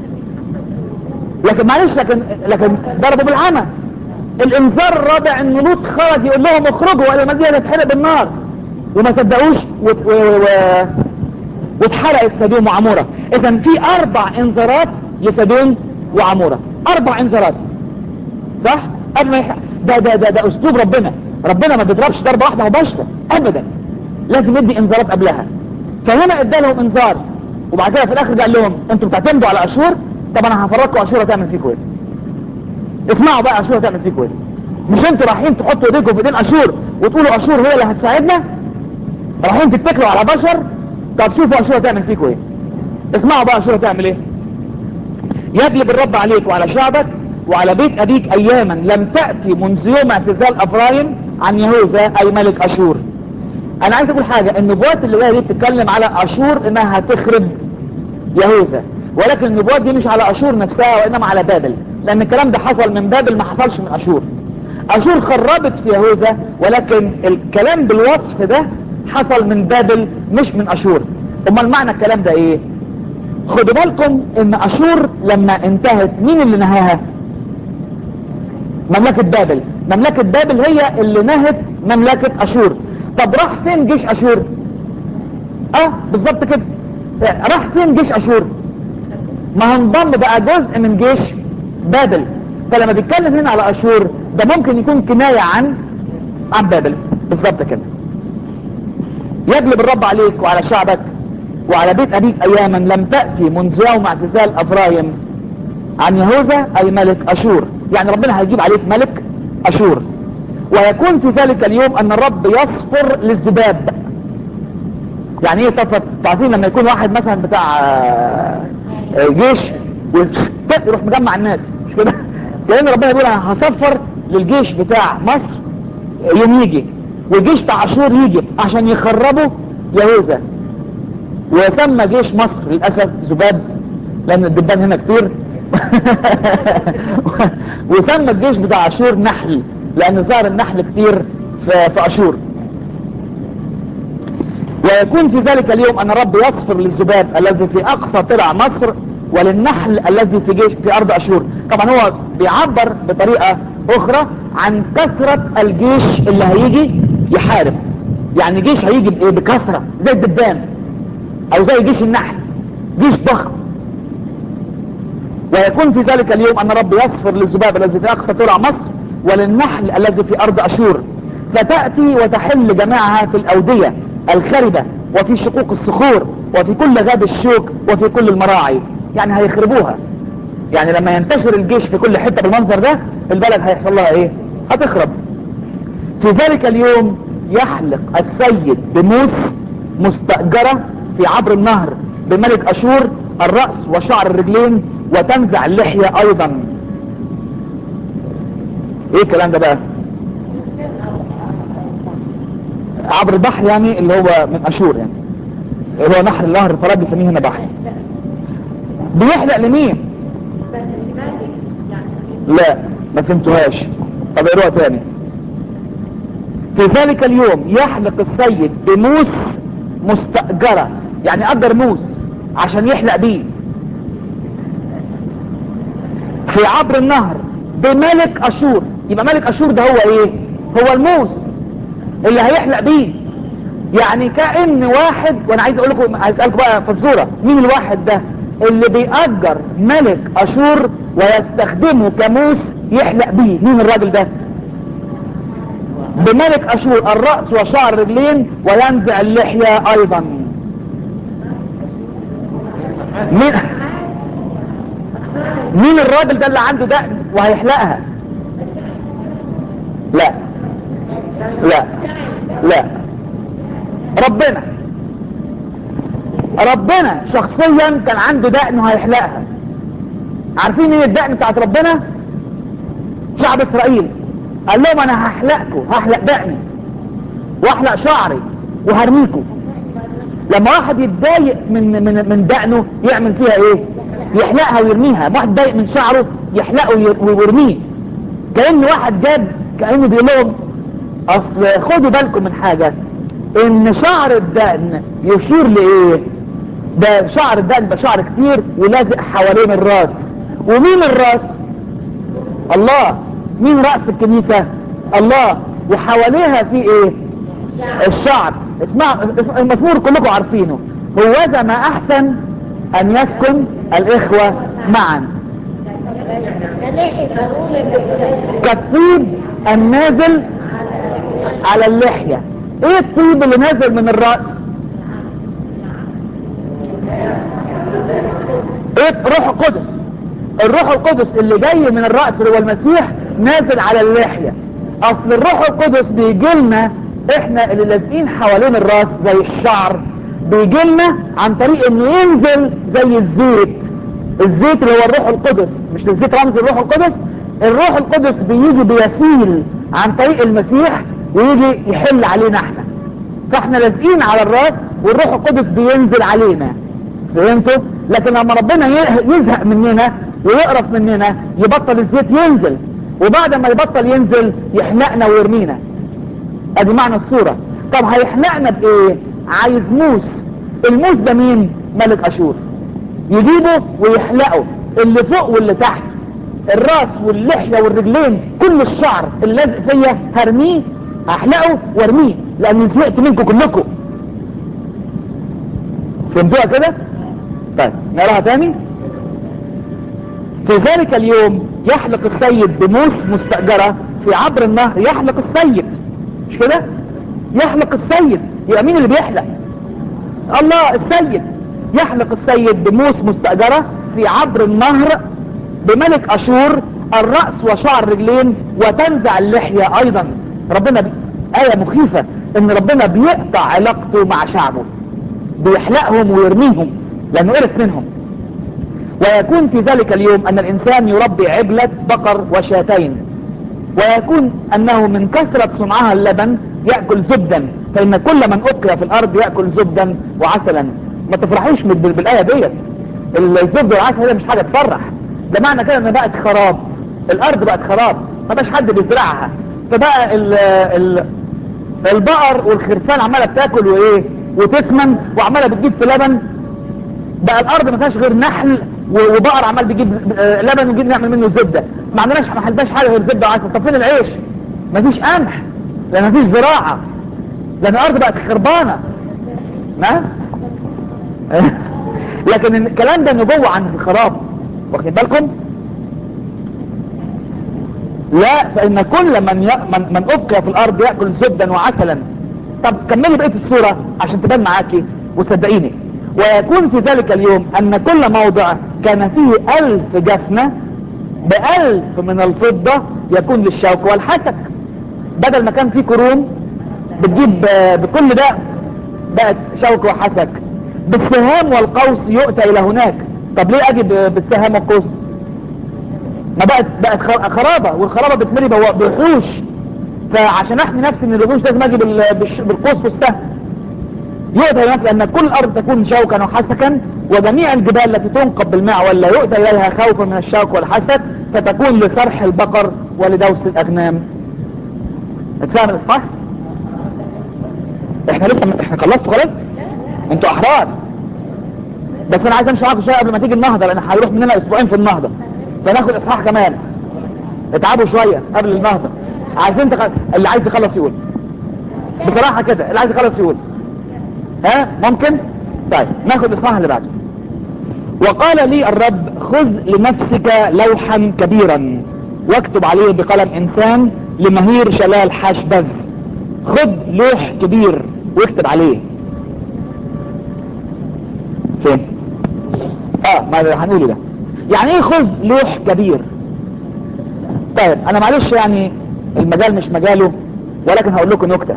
لكن معلش لكن لكن ضربوا بالعمى الانذار الرابع ان لوط خرج يقول لهم اخرجوا ولا المدينه تتحرق بالنار وما صدقوش وت... و... و... واتحرقت سدوم وعموره اذا في اربع انذارات لسدوم وعموره اربع انذارات صح قبل ما يح... ده, ده ده ده اسلوب ربنا ربنا ما بيضربش ضربه واحده مباشره ابدا لازم يدي انذارات قبلها فهنا ادى لهم انذار وبعد كده في الاخر قال لهم انتوا بتعتمدوا على اشور طب انا هفرجكم اشور هتعمل فيكم ايه اسمعوا بقى اشور هتعمل فيكم ايه مش انتوا رايحين تحطوا ايديكم في ايدين اشور وتقولوا اشور هي اللي هتساعدنا رايحين تتكلوا على بشر طب شوفوا اشور هتعمل فيكم ايه اسمعوا بقى اشور هتعمل ايه يجلب الرب عليك وعلى شعبك وعلى بيت ابيك اياما لم تأتي منذ يوم اعتزال افرايم عن يهوذا اي ملك اشور انا عايز اقول حاجة النبوات اللي جايه دي بتتكلم على اشور انها هتخرب يهوذا ولكن النبوات دي مش على اشور نفسها وانما على بابل لان الكلام ده حصل من بابل ما حصلش من اشور اشور خربت في يهوذا ولكن الكلام بالوصف ده حصل من بابل مش من اشور امال معنى الكلام ده ايه خدوا بالكم ان اشور لما انتهت مين اللي نهاها مملكة بابل مملكة بابل هي اللي نهت مملكة اشور طب راح فين جيش اشور اه بالظبط كده راح فين جيش اشور ما هنضم بقى جزء من جيش بابل فلما بيتكلم هنا على اشور ده ممكن يكون كناية عن عن بابل بالظبط كده يجلب الرب عليك وعلى شعبك وعلى بيت ابيك اياما لم تأتي منذ يوم اعتزال افرايم عن يهوذا اي ملك اشور يعني ربنا هيجيب عليك ملك اشور ويكون في ذلك اليوم ان الرب يصفر للذباب يعني ايه صفر تعرفين لما يكون واحد مثلا بتاع جيش يروح مجمع الناس مش كده لان ربنا بيقول انا هصفر للجيش بتاع مصر يوم يجي والجيش بتاع اشور يجي عشان يخربوا يهوذا وسمى جيش مصر للاسف ذباب لان الدبان هنا كتير وسمى الجيش بتاع اشور نحل لان ظهر النحل كتير في, في اشور ويكون في ذلك اليوم ان الرب يصفر للذباب الذي في اقصى طلع مصر وللنحل الذي في جيش في ارض اشور طبعا هو بيعبر بطريقة اخرى عن كثرة الجيش اللي هيجي يحارب يعني جيش هيجي بكثرة زي الدبان او زي جيش النحل جيش ضخم ويكون في ذلك اليوم ان الرب يصفر للذباب الذي في اقصى طلع مصر وللنحل الذي في ارض اشور فتأتي وتحل جماعها في الاودية الخربة وفي شقوق الصخور وفي كل غاب الشوك وفي كل المراعي يعني هيخربوها يعني لما ينتشر الجيش في كل حتة بالمنظر ده البلد هيحصل لها ايه هتخرب في ذلك اليوم يحلق السيد بموس مستأجرة في عبر النهر بملك اشور الرأس وشعر الرجلين وتنزع اللحية ايضا ايه الكلام ده بقى عبر البحر يعني اللي هو من اشور يعني اللي هو نحر النهر الفرات بيسميه هنا بحر بيحلق لمين لا ما فهمتوهاش طب اقروها تاني في ذلك اليوم يحلق السيد بموس مستأجرة يعني أجر موس عشان يحلق بيه في عبر النهر بملك أشور يبقى ملك أشور ده هو ايه هو الموس اللي هيحلق بيه يعني كأن واحد وانا عايز اقول لكم عايز اسالكم بقى فزوره مين الواحد ده اللي بيأجر ملك اشور ويستخدمه كموس يحلق بيه مين الراجل ده بملك اشور الرأس وشعر الرجلين وينزع اللحية ايضا مين مين الراجل ده اللي عنده دقن وهيحلقها لا لا لا ربنا ربنا شخصيا كان عنده دقن وهيحلقها عارفين ايه الدقن بتاعت ربنا شعب اسرائيل قال لهم انا هحلقكم هحلق دقني واحلق شعري وهرميكم لما واحد يتضايق من من من دقنه يعمل فيها ايه يحلقها ويرميها واحد يتضايق من شعره يحلقه وير- ويرميه كأن واحد جاب كأنه بيقول لهم اصل خدوا بالكم من حاجة ان شعر الدقن يشير لايه ده شعر الدقن ده شعر كتير ولازق حوالين الراس ومين الراس الله مين رأس الكنيسة الله وحواليها في ايه الشعر اسمع المزمور كلكم عارفينه هوذا ما احسن ان يسكن الاخوة معا كالطيب النازل على اللحية ايه الطيب اللي نازل من الرأس ايه روح القدس الروح القدس اللي جاي من الرأس اللي هو المسيح نازل على اللحية اصل الروح القدس بيجي لنا احنا اللي لازقين حوالين الراس زي الشعر بيجي لنا عن طريق انه ينزل زي الزيت الزيت اللي هو الروح القدس مش الزيت رمز الروح القدس الروح القدس بيجي بيسيل عن طريق المسيح ويجي يحل علينا احنا فاحنا لازقين على الراس والروح القدس بينزل علينا فهمتوا لكن لما ربنا ي- يزهق مننا ويقرف مننا يبطل الزيت ينزل وبعد ما يبطل ينزل يحلقنا ويرمينا ادي معنى الصورة طب هيحلقنا بايه عايز موس الموس ده مين ملك اشور يجيبه ويحلقه اللي فوق واللي تحت الراس واللحية والرجلين كل الشعر اللي لازق فيا هرميه هحلقه وارميه لاني زهقت منكم كلكم فهمتوها كده طيب نراها تاني في ذلك اليوم يحلق السيد بموس مستأجرة في عبر النهر يحلق السيد مش كده يحلق السيد يبقى مين اللي بيحلق الله السيد يحلق السيد بموس مستأجرة في عبر النهر بملك أشور الرأس وشعر الرجلين وتنزع اللحية أيضا ربنا بي... آية مخيفة إن ربنا بيقطع علاقته مع شعبه بيحلقهم ويرميهم لأنه قرف منهم ويكون في ذلك اليوم أن الإنسان يربي عجلة بقر وشاتين ويكون أنه من كثرة صنعها اللبن يأكل زبدا فإن كل من أقي في الأرض يأكل زبدا وعسلا ما تفرحوش بال- بالآية ديت الزبد والعسل ده مش حاجة تفرح ده معنى كده ان بقت خراب الارض بقت خراب ما بقاش حد بيزرعها فبقى ال ال البقر والخرفان عماله بتاكل وايه وتسمن وعماله بتجيب في لبن بقى الارض ما فيهاش غير نحل و- وبقر عمال بيجيب آه، لبن ونجيب نعمل منه زبده ما عندناش ما عندناش حاجه غير زبده وعسل طب فين العيش ما فيش قمح لان ما فيش زراعه لان الارض بقت خربانه ما لكن الكلام ده نبوة عن الخراب واخدين بالكم لا فإن كل من ي... من, من أبقى في الأرض يأكل زبدا وعسلا طب كملي بقية الصورة عشان تبان معاكي وتصدقيني ويكون في ذلك اليوم أن كل موضع كان فيه ألف جفنة بألف من الفضة يكون للشوك والحسك بدل ما كان فيه كروم بتجيب آه، بكل ده بقت شوك وحسك بالسهام والقوس يؤتى الى هناك طب ليه اجي ب- بالسهام والقوس ما بقت بقت خر- خرابة والخرابة بتملي بو- بوحوش فعشان احمي نفسي من الوحوش لازم اجي بال- بالش- بالقوس والسهم يؤتى هناك لأن كل أرض تكون شوكا وحسكا وجميع الجبال التي تنقب بالمعول لا يؤتى إليها خوفا من الشوك والحسد فتكون لصرح البقر ولدوس الأغنام اتفهم الإصحاح؟ احنا لسه احنا خلصتوا خلاص؟ انتوا أحرار بس أنا عايز أمشي معاكم شوية قبل ما تيجي النهضة لأن هيروح مننا أسبوعين في النهضة فناخد إصحاح كمان اتعبوا شوية قبل النهضة عايزين تخ... اللي عايز يخلص يقول بصراحة كده اللي عايز يخلص يقول ها ممكن طيب ناخد الاصحاح اللي بعده وقال لي الرب خذ لنفسك لوحا كبيرا واكتب عليه بقلم انسان لمهير شلال حشبز خذ لوح كبير واكتب عليه فين اه ما هنقوله ده يعني ايه خذ لوح كبير طيب انا معلش يعني المجال مش مجاله ولكن هقول لكم نكته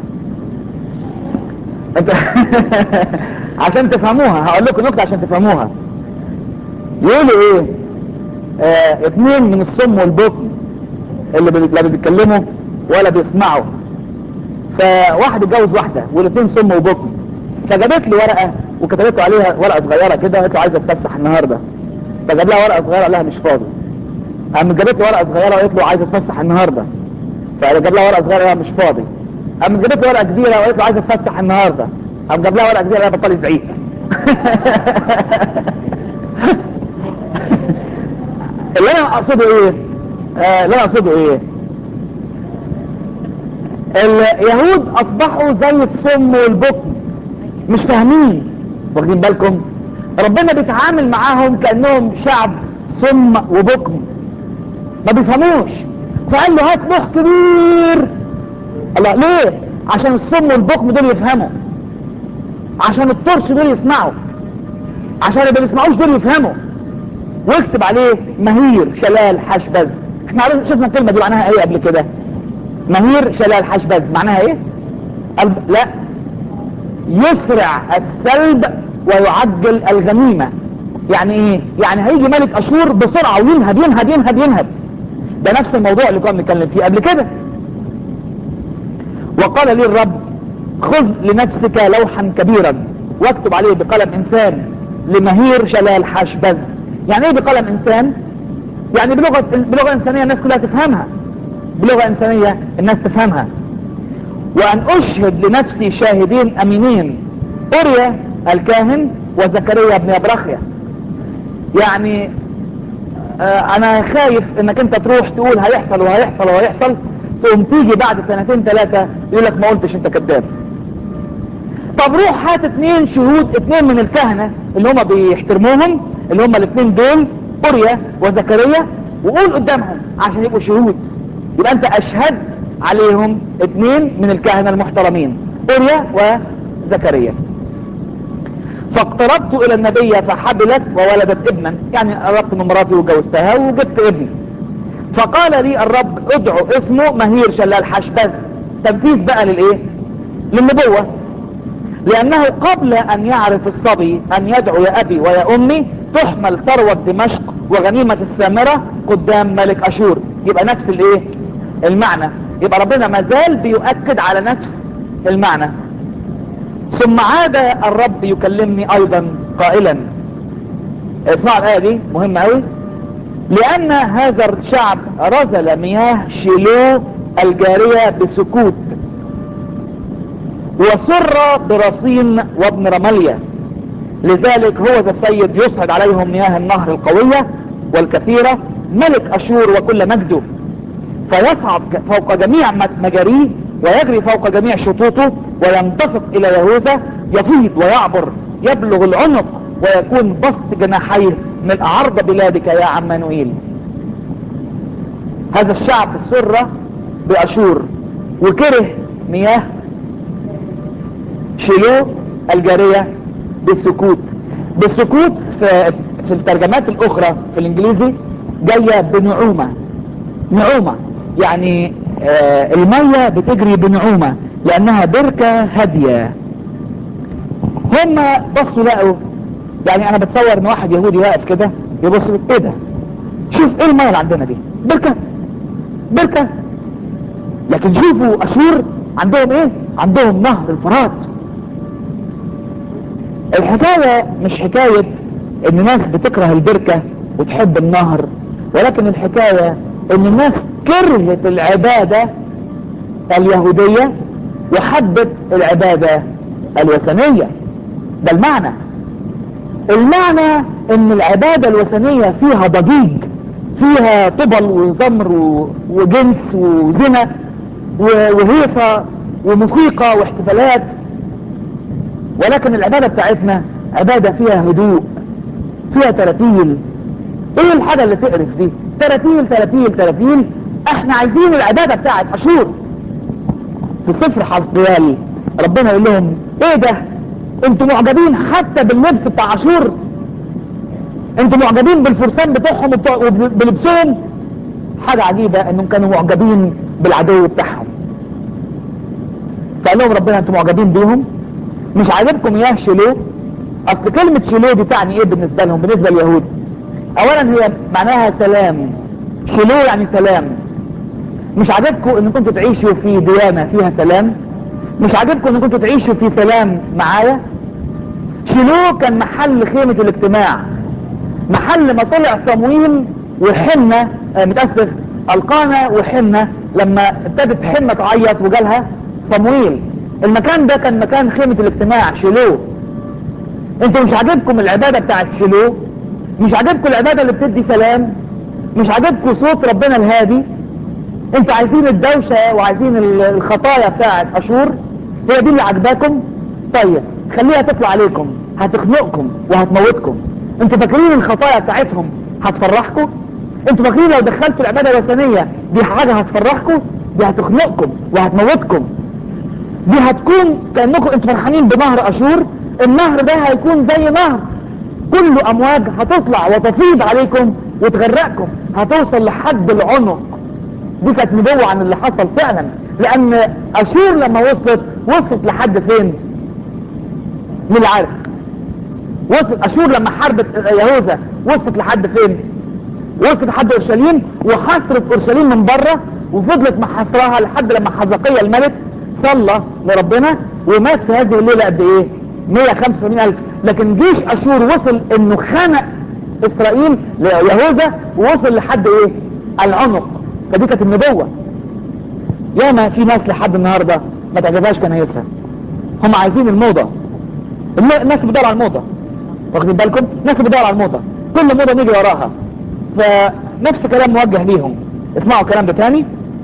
انت عشان تفهموها هقول لكم نكته عشان تفهموها يقولوا ايه آه اتنين من الصم والبطن اللي بي- لا بيتكلموا ولا بيسمعوا فواحد اتجوز واحده والاثنين صم وبطن فجابت له ورقه وكتبت له عليها ورقه صغيره كده قالت له عايزه اتفسح النهارده فجاب لها ورقه صغيره قال لها مش فاضي قام جابت له ورقه صغيره وقالت له عايزه اتفسح النهارده فجاب لها ورقه صغيره قال لها مش فاضي قام جابت له ورقه كبيره وقالت له عايزه اتفسح النهارده قام جاب لها ورقه كبيره قال لها بطلي زعيق اللي انا اقصده ايه آه اللي انا اقصده ايه اليهود اصبحوا زي الصم والبكم مش فاهمين واخدين بالكم ربنا بيتعامل معاهم كانهم شعب صم وبكم ما بيفهموش فقال له هات لوح كبير الله ليه عشان الصم والبكم دول يفهموا عشان الطرش دول يسمعوا عشان اللي ما بيسمعوش دول يفهموا واكتب عليه مهير شلال حشبز احنا عرفنا شفنا الكلمه دي معناها ايه قبل كده مهير شلال حشبز معناها ايه قلب لا يسرع السلب ويعجل الغنيمه يعني ايه يعني هيجي ملك اشور بسرعه وينهب ينهب ينهب ينهب ده نفس الموضوع اللي كنا بنتكلم فيه قبل كده وقال لي الرب خذ لنفسك لوحا كبيرا واكتب عليه بقلم انسان لمهير شلال حشبز يعني ايه بقلم انسان يعني بلغة بلغة انسانية الناس كلها تفهمها بلغة انسانية الناس تفهمها وان اشهد لنفسي شاهدين امينين اوريا الكاهن وزكريا بن ابرخيا يعني آه انا خايف انك انت تروح تقول هيحصل وهيحصل وهيحصل تقوم تيجي بعد سنتين ثلاثة يقول لك ما قلتش انت كذاب طب روح هات اتنين شهود اتنين من الكهنة اللي هم بيحترموهم اللي هم الاتنين دول اوريا وزكريا وقول قدامهم عشان يبقوا شهود يبقى انت اشهد عليهم اتنين من الكهنة المحترمين اوريا وزكريا فاقتربت الى النبية فحبلت وولدت ابنا يعني قربت من مراتي وجوزتها وجبت ابني فقال لي الرب ادعو اسمه مهير شلال حشبز تنفيذ بقى للايه للنبوة لانه قبل ان يعرف الصبي ان يدعو يا ابي ويا امي تحمل ثروة دمشق وغنيمة السامرة قدام ملك اشور يبقى نفس الايه المعنى يبقى ربنا مازال بيؤكد على نفس المعنى ثم عاد الرب يكلمني ايضا قائلا اسمعوا الايه دي مهمه قوي لان هذا الشعب رزل مياه شيلو الجاريه بسكوت وسر برصين وابن رمليا لذلك هو ذا السيد يصعد عليهم مياه النهر القوية والكثيرة ملك اشور وكل مجده فيصعد فوق جميع مجاريه ويجري فوق جميع شطوطه وينتفق الى يهوذا يفيض ويعبر يبلغ العنق ويكون بسط جناحيه من عرض بلادك يا عمانوئيل هذا الشعب سر باشور وكره مياه شيلو الجارية بالسكوت بالسكوت في, في الترجمات الاخرى في الانجليزي جاية بنعومة نعومة يعني آه المية بتجري بنعومة لانها بركة هادية هم بصوا لقوا يعني انا بتصور ان واحد يهودي واقف كده يبص ايه ده شوف ايه المية اللي عندنا دي بركة بركة لكن شوفوا اشور عندهم ايه عندهم نهر الفرات الحكاية مش حكاية ان ناس بتكره البركة وتحب النهر ولكن الحكاية ان الناس كرهت العبادة اليهودية وحبت العبادة الوثنية ده المعنى المعنى ان العبادة الوثنية فيها ضجيج فيها طبل وزمر و- وجنس وزنا و- وهيصة وموسيقى واحتفالات ولكن العبادة بتاعتنا عبادة فيها هدوء فيها تراتيل ايه الحاجة اللي تقرف دي تراتيل تراتيل تراتيل احنا عايزين العبادة بتاعت اشور في سفر حزقيال ربنا يقول لهم ايه ده انتوا معجبين حتى باللبس بتاع اشور انتوا معجبين بالفرسان بتوعهم وبتوع- وبلبسهم حاجة عجيبة انهم كانوا معجبين بالعدو بتاعهم فقال لهم ربنا انتوا معجبين بيهم مش عاجبكم اياه شيلو اصل كلمة شيلو دي تعني ايه بالنسبة لهم بالنسبة لليهود اولا هي معناها سلام شيلو يعني سلام مش عاجبكم ان كنتوا تعيشوا في ديانة فيها سلام مش عاجبكم ان كنتوا تعيشوا في سلام معايا شيلو كان محل خيمة الاجتماع محل ما طلع صمويل وحنة آه متأسف القانا وحنة لما ابتدت حنة تعيط وجالها صمويل المكان ده كان مكان خيمة الاجتماع شيلو انتوا مش عاجبكم العبادة بتاعت شيلو مش عاجبكم العبادة اللي بتدي سلام مش عاجبكم صوت ربنا الهادي انتوا عايزين الدوشة وعايزين ال- الخطايا بتاعت اشور هي دي اللي عجباكم طيب خليها تطلع عليكم هتخنقكم وهتموتكم انتوا فاكرين الخطايا بتاعتهم هتفرحكم انتوا فاكرين لو دخلتوا العبادة الوثنية دي حاجة هتفرحكم دي هتخنقكم وهتموتكم دي هتكون كأنكم انتوا فرحانين بنهر اشور النهر ده هيكون زي نهر كله امواج هتطلع وتفيض عليكم وتغرقكم هتوصل لحد العنق دي كانت نبوة عن اللي حصل فعلا لان اشور لما وصلت وصلت لحد فين مين اللي عارف وصلت اشور لما حاربت يهوذا وصلت لحد فين وصلت لحد اورشليم وحصرت اورشليم من بره وفضلت محاصرها لحد لما حزقية الملك صلى لربنا ومات في هذه الليله قد ايه 185 الف لكن جيش اشور وصل انه خنق اسرائيل ليهوذا ووصل لحد ايه العنق فدي كانت النبوه ياما في ناس لحد النهارده ما تعجبهاش كنايسها هم عايزين الموضه الم- الناس بتدور على الموضه واخدين بالكم الناس بتدور على الموضه كل موضه نيجي وراها فنفس كلام موجه ليهم اسمعوا الكلام ده تاني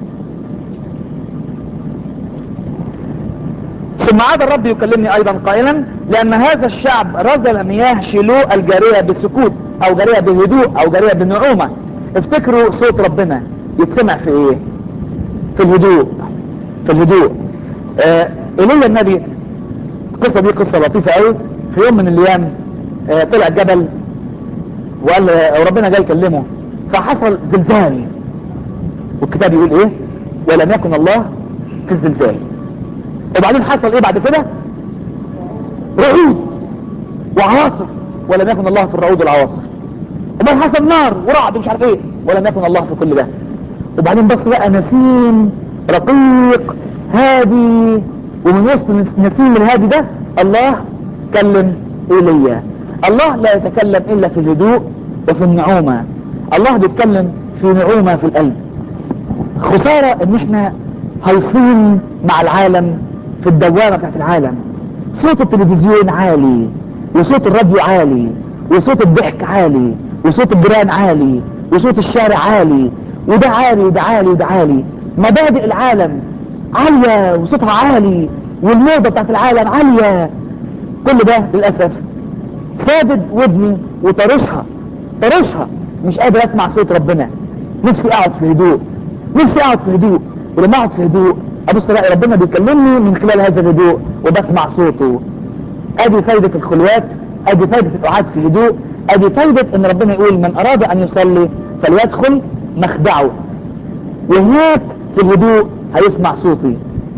ثم عاد الرب يكلمني ايضا قائلا لان هذا الشعب رزل مياه شيلو الجارية بسكوت او جارية بهدوء او جارية بنعومة افتكروا صوت ربنا يتسمع في ايه في الهدوء في الهدوء آه ايليا النبي القصة دي قصة لطيفة قوي في يوم من الايام آه طلع الجبل وقال وربنا جاي يكلمه فحصل زلزال والكتاب يقول ايه ولم يكن الله في الزلزال وبعدين حصل ايه بعد كده رعود وعواصف ولم يكن الله في الرعود والعواصف وبعدين حصل نار ورعد ومش عارف ايه ولم يكن الله في كل ده وبعدين بص بقى نسيم رقيق هادي ومن وسط النس- النسيم الهادي ده الله كلم ايليا الله لا يتكلم الا في الهدوء وفي النعومة الله بيتكلم في نعومة في القلب خسارة ان احنا هيصين مع العالم في الدوامة بتاعت العالم صوت التلفزيون عالي وصوت الراديو عالي وصوت الضحك عالي وصوت الجيران عالي وصوت الشارع عالي وده عالي وده عالي وده عالي مبادئ العالم عالية وصوتها عالي والموضة بتاعت العالم عالية كل ده للأسف سادد ودني وطرشها طرشها مش قادر اسمع صوت ربنا نفسي اقعد في هدوء نفسي اقعد في هدوء ولما اقعد في هدوء ابص الاقي ربنا بيكلمني من خلال هذا الهدوء وبسمع صوته ادي فايدة الخلوات ادي فايدة القعاد في هدوء ادي فايدة ان ربنا يقول من اراد ان يصلي فليدخل مخدعه وهناك في الهدوء هيسمع صوتي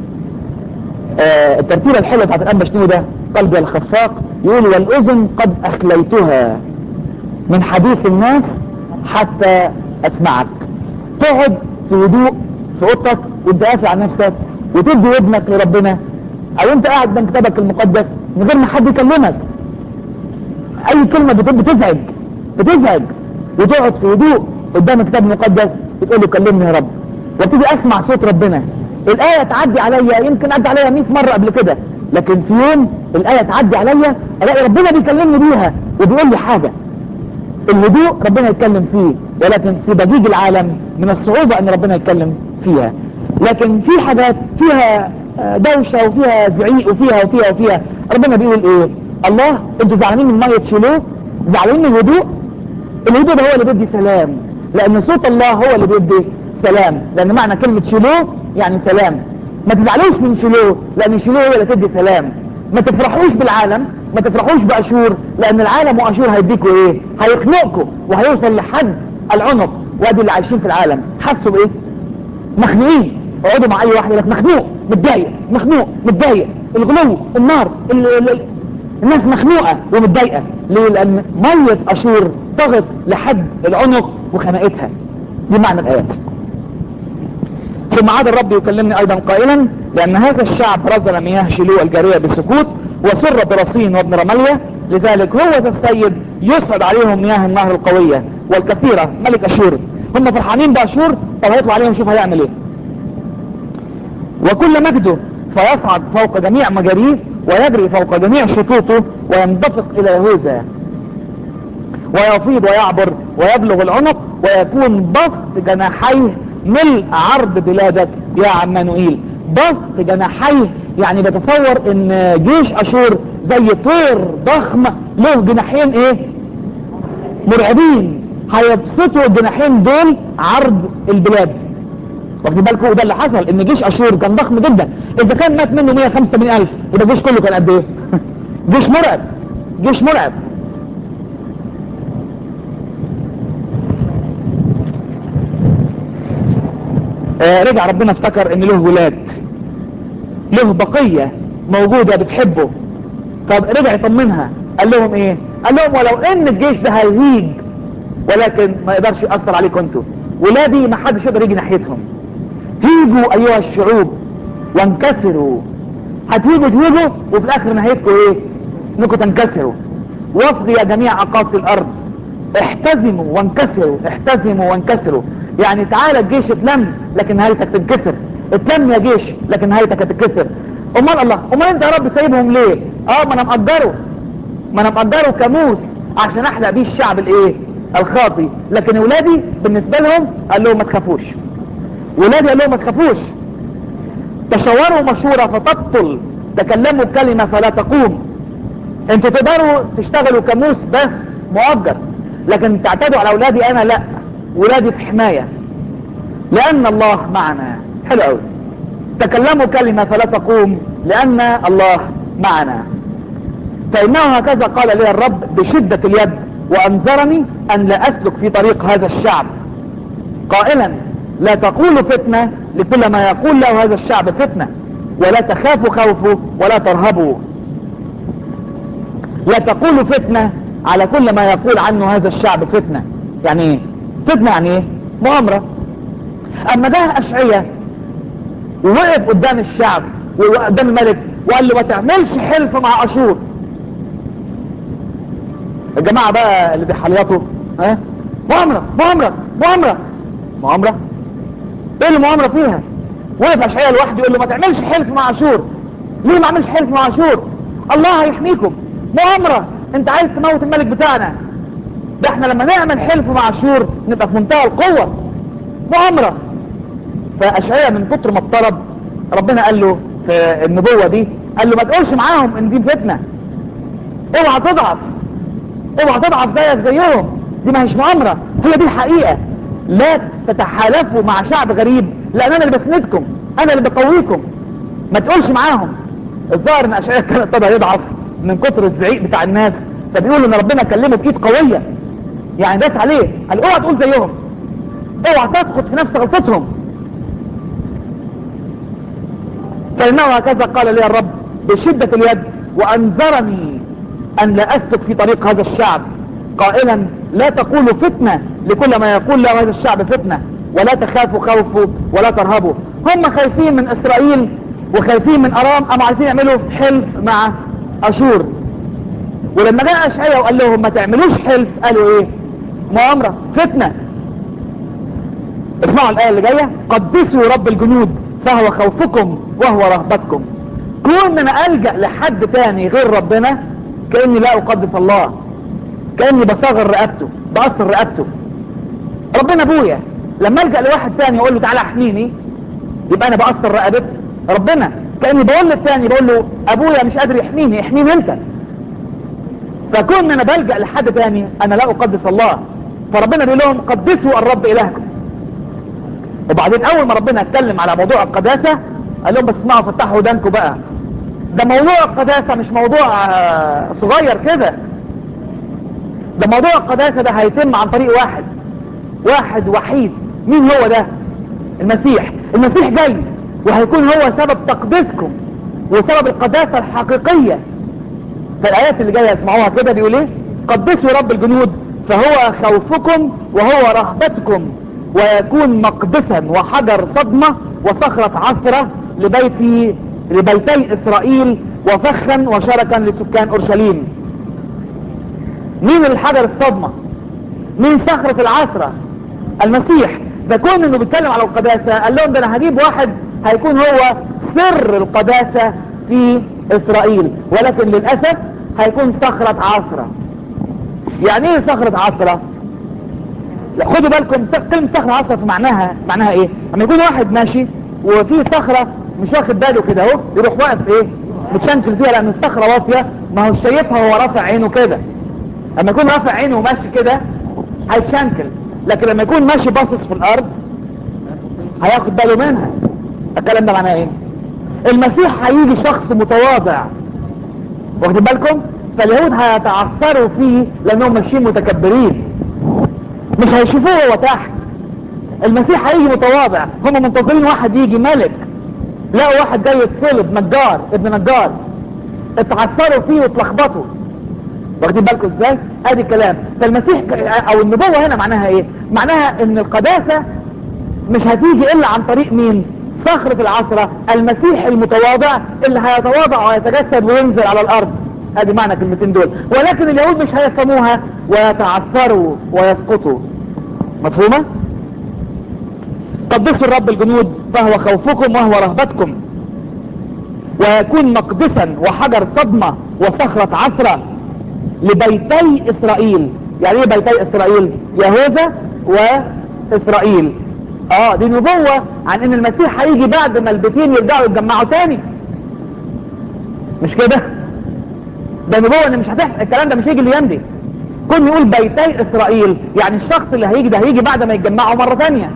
آه الترتيبة الحلوة بتاعت الأنبا شنو ده قلبي الخفاق يقول والأذن قد أخليتها من حديث الناس حتى أسمعك تقعد في هدوء في اوضتك وانت قافل على نفسك وتدي ودنك لربنا او انت قاعد بين كتابك المقدس من غير ما حد يكلمك اي كلمة بت- بتزعج بتزعج وتقعد في هدوء قدام الكتاب المقدس بتقول له كلمني يا رب وابتدي اسمع صوت ربنا الايه تعدي عليا يمكن عدى عليا 100 مره قبل كده لكن في يوم الايه تعدي عليا الاقي ربنا بيكلمني بيها وبيقول لي حاجه الهدوء ربنا يتكلم فيه ولكن في ضجيج العالم من الصعوبة ان ربنا يتكلم فيها لكن في حاجات فيها آه، دوشة وفيها زعيق وفيها وفيها وفيها ربنا بيقول ايه الله انتوا زعلانين من مية شيلوه زعلانين من الهدوء الهدوء ده هو اللي بيدي سلام لان صوت الله هو اللي بيدي سلام لان معنى كلمة شيلوه يعني سلام ما تزعلوش من شيلوه لان شيلوه هو اللي تدي سلام ما تفرحوش بالعالم ما تفرحوش باشور لان العالم واشور هيديكوا ايه هيخنقكوا وهيوصل لحد العنق وادي اللي عايشين في العالم حسوا بايه مخنوقين اقعدوا مع اي واحد يقول لك مخنوق متضايق مخنوق متضايق الغلو النار ال ال ال الناس مخنوقه ومتضايقه ليه لان ميه اشور ضغط لحد العنق وخنقتها دي معنى الايات ثم عاد الرب يكلمني ايضا قائلا لان هذا الشعب رزل مياه شيلوء الجارية بسكوت وسر برصين وابن رملية لذلك هو ذا السيد يصعد عليهم مياه النهر القوية والكثيرة ملك اشور هم فرحانين باشور طب هيطلع عليهم شوف هيعمل ايه وكل مجده فيصعد فوق جميع مجاريه ويجري فوق جميع شطوطه وينضفق الى يهوذا ويفيض ويعبر ويبلغ العنق ويكون بسط جناحيه ملء عرض بلادك يا عمانوئيل بسط جناحيه يعني بتصور ان جيش اشور زي طير ضخم له جناحين ايه مرعبين هيبسطوا الجناحين دول عرض البلاد واخدين بالكم وده اللي حصل ان جيش اشور كان ضخم جدا اذا كان مات منه 185 الف يبقى الجيش كله كان قد ايه جيش مرعب جيش مرعب آه رجع ربنا افتكر ان له ولاد له بقية موجودة بتحبه طب رجع يطمنها قال لهم ايه قال لهم ولو ان الجيش ده هيهيج ولكن ما يقدرش يأثر عليكم انتوا ولادي ما حدش يقدر يجي ناحيتهم هيجوا ايها الشعوب وانكسروا هتيجوا تيجوا وفي الاخر نهايتكم ايه انكم تنكسروا واصغي يا جميع اقاصي الارض احتزموا وانكسروا احتزموا وانكسروا يعني تعالى الجيش اتلم لكن نهايتك تنكسر اتلم يا جيش لكن نهايتك هتتكسر امال الله امال انت يا رب سايبهم ليه اه ما انا مقدره ما انا مقدره كموس عشان احلق بيه الشعب الايه الخاطي لكن ولادي بالنسبه لهم قال لهم ما تخافوش ولادي قال لهم ما تخافوش تشاوروا مشورة فتبطل تكلموا كلمة فلا تقوم انتوا تقدروا تشتغلوا كموس بس مؤجر لكن تعتدوا على اولادي انا لا ولادي في حماية لان الله معنا حلو قوي تكلموا كلمة فلا تقوم لان الله معنا فانه هكذا قال لي الرب بشدة اليد وانذرني ان لا اسلك في طريق هذا الشعب قائلا لا تقولوا فتنة لكل ما يقول له هذا الشعب فتنة ولا تخافوا خوفه ولا ترهبوا لا تقولوا فتنة على كل ما يقول عنه هذا الشعب فتنة يعني ايه فتنة يعني ايه مؤامرة اما ده اشعية ووقف قدام الشعب وقدام الملك وقال له ما تعملش حلف مع اشور الجماعة بقى اللي بيحليطوا ها مؤامرة مؤامرة مؤامرة مؤامرة ايه المؤامرة فيها وقف اشعياء لوحده يقول له ما تعملش حلف مع عاشور ليه ما عملش حلف مع عاشور الله هيحميكم مؤامرة انت عايز تموت الملك بتاعنا ده احنا لما نعمل حلف مع عاشور نبقى في منتهى القوة مؤامرة فاشعياء من كتر ما اضطرب ربنا قال له في النبوة دي قال له ما تقولش معاهم ان دي فتنة اوعى تضعف اوعى تضعف زيك زيهم دي ما هيش مؤامرة هي دي الحقيقة لا تتحالفوا مع شعب غريب لان انا اللي بسندكم انا اللي بقويكم ما تقولش معاهم الظاهر ان اشعياء كان ابتدى يضعف من كتر الزعيق بتاع الناس فبيقول ان ربنا كلمه بايد قوية يعني داس عليه قال اوعى تقول زيهم اوعى تسقط في نفس غلطتهم فانه هكذا قال لي الرب بشدة اليد وانذرني ان لا اسلك في طريق هذا الشعب قائلا لا تقولوا فتنة لكل ما يقول له هذا الشعب فتنة ولا تخافوا خوفوا ولا ترهبوا هم خايفين من اسرائيل وخايفين من ارام قاموا عايزين يعملوا حلف مع اشور ولما جاء اشعياء وقال لهم ما تعملوش حلف قالوا ايه مؤامره فتنه اسمعوا الايه اللي جايه قدسوا رب الجنود فهو خوفكم وهو رهبتكم كون انا الجا لحد تاني غير ربنا كاني لا اقدس الله كاني بصغر رقبته بقصر رقبته ربنا ابويا لما الجا لواحد تاني اقول له تعالى احميني يبقى انا بقصر رقبته ربنا كاني بقول للتاني بقول له ابويا مش قادر يحميني احميني انت فكون انا بلجا لحد تاني انا لا اقدس الله فربنا بيقول لهم قدسوا الرب الهكم وبعدين اول ما ربنا اتكلم على موضوع القداسه قال لهم بس اسمعوا فتحوا ودانكم بقى ده موضوع القداسه مش موضوع آه، صغير كده ده موضوع القداسه ده هيتم عن طريق واحد واحد وحيد مين هو ده المسيح المسيح جاي وهيكون هو سبب تقديسكم وسبب القداسه الحقيقيه فالايات اللي جايه اسمعوها كده بيقول ايه قدسوا رب الجنود فهو خوفكم وهو رهبتكم ويكون مقدسا وحجر صدمة وصخرة عثرة لبيت لبيتي اسرائيل وفخا وشركا لسكان اورشليم مين الحجر الصدمة مين صخرة العثرة المسيح ده كون انه بيتكلم على القداسة قال لهم ده انا هجيب واحد هيكون هو سر القداسة في اسرائيل ولكن للأسف هيكون صخرة عثرة يعني ايه صخرة عثرة لا خدوا بالكم س- كلمة صخرة عصرة في معناها معناها ايه لما يكون واحد ماشي وفي صخرة مش واخد باله كده اهو يروح واقف ايه متشنكل فيها لان الصخرة واطية ما هو شايفها وهو رافع عينه كده لما يكون رافع عينه وماشي كده هيتشنكل لكن لما يكون ماشي باصص في الارض هياخد باله منها الكلام ده معناه ايه المسيح هيجي شخص متواضع واخدين بالكم فاليهود هيتعثروا فيه لانهم ماشيين متكبرين مش هيشوفوه هو تحت المسيح هيجي متواضع هم منتظرين واحد يجي ملك لقوا واحد جاي يتصلب نجار ابن نجار اتعثروا فيه واتلخبطوا واخدين بالكم ازاي ادي الكلام فالمسيح ك- او النبوة هنا معناها ايه معناها ان القداسة مش هتيجي الا عن طريق مين صخرة العصرة المسيح المتواضع اللي هيتواضع ويتجسد وينزل على الارض ادي معنى الكلمتين دول ولكن اليهود مش هيفهموها ويتعثروا ويسقطوا مفهومة قدسوا الرب الجنود فهو خوفكم وهو رهبتكم ويكون مقدسا وحجر صدمة وصخرة عثرة لبيتي اسرائيل يعني ايه بيتي اسرائيل يهوذا واسرائيل اه دي نبوة عن ان المسيح هيجي بعد ما البيتين يرجعوا يتجمعوا تاني مش كده ده نبوة ان مش هتحصل الكلام ده مش هيجي الايام دي كل يقول بيتي اسرائيل يعني الشخص اللي هيجي ده هيجي بعد ما يتجمعوا مرة تانية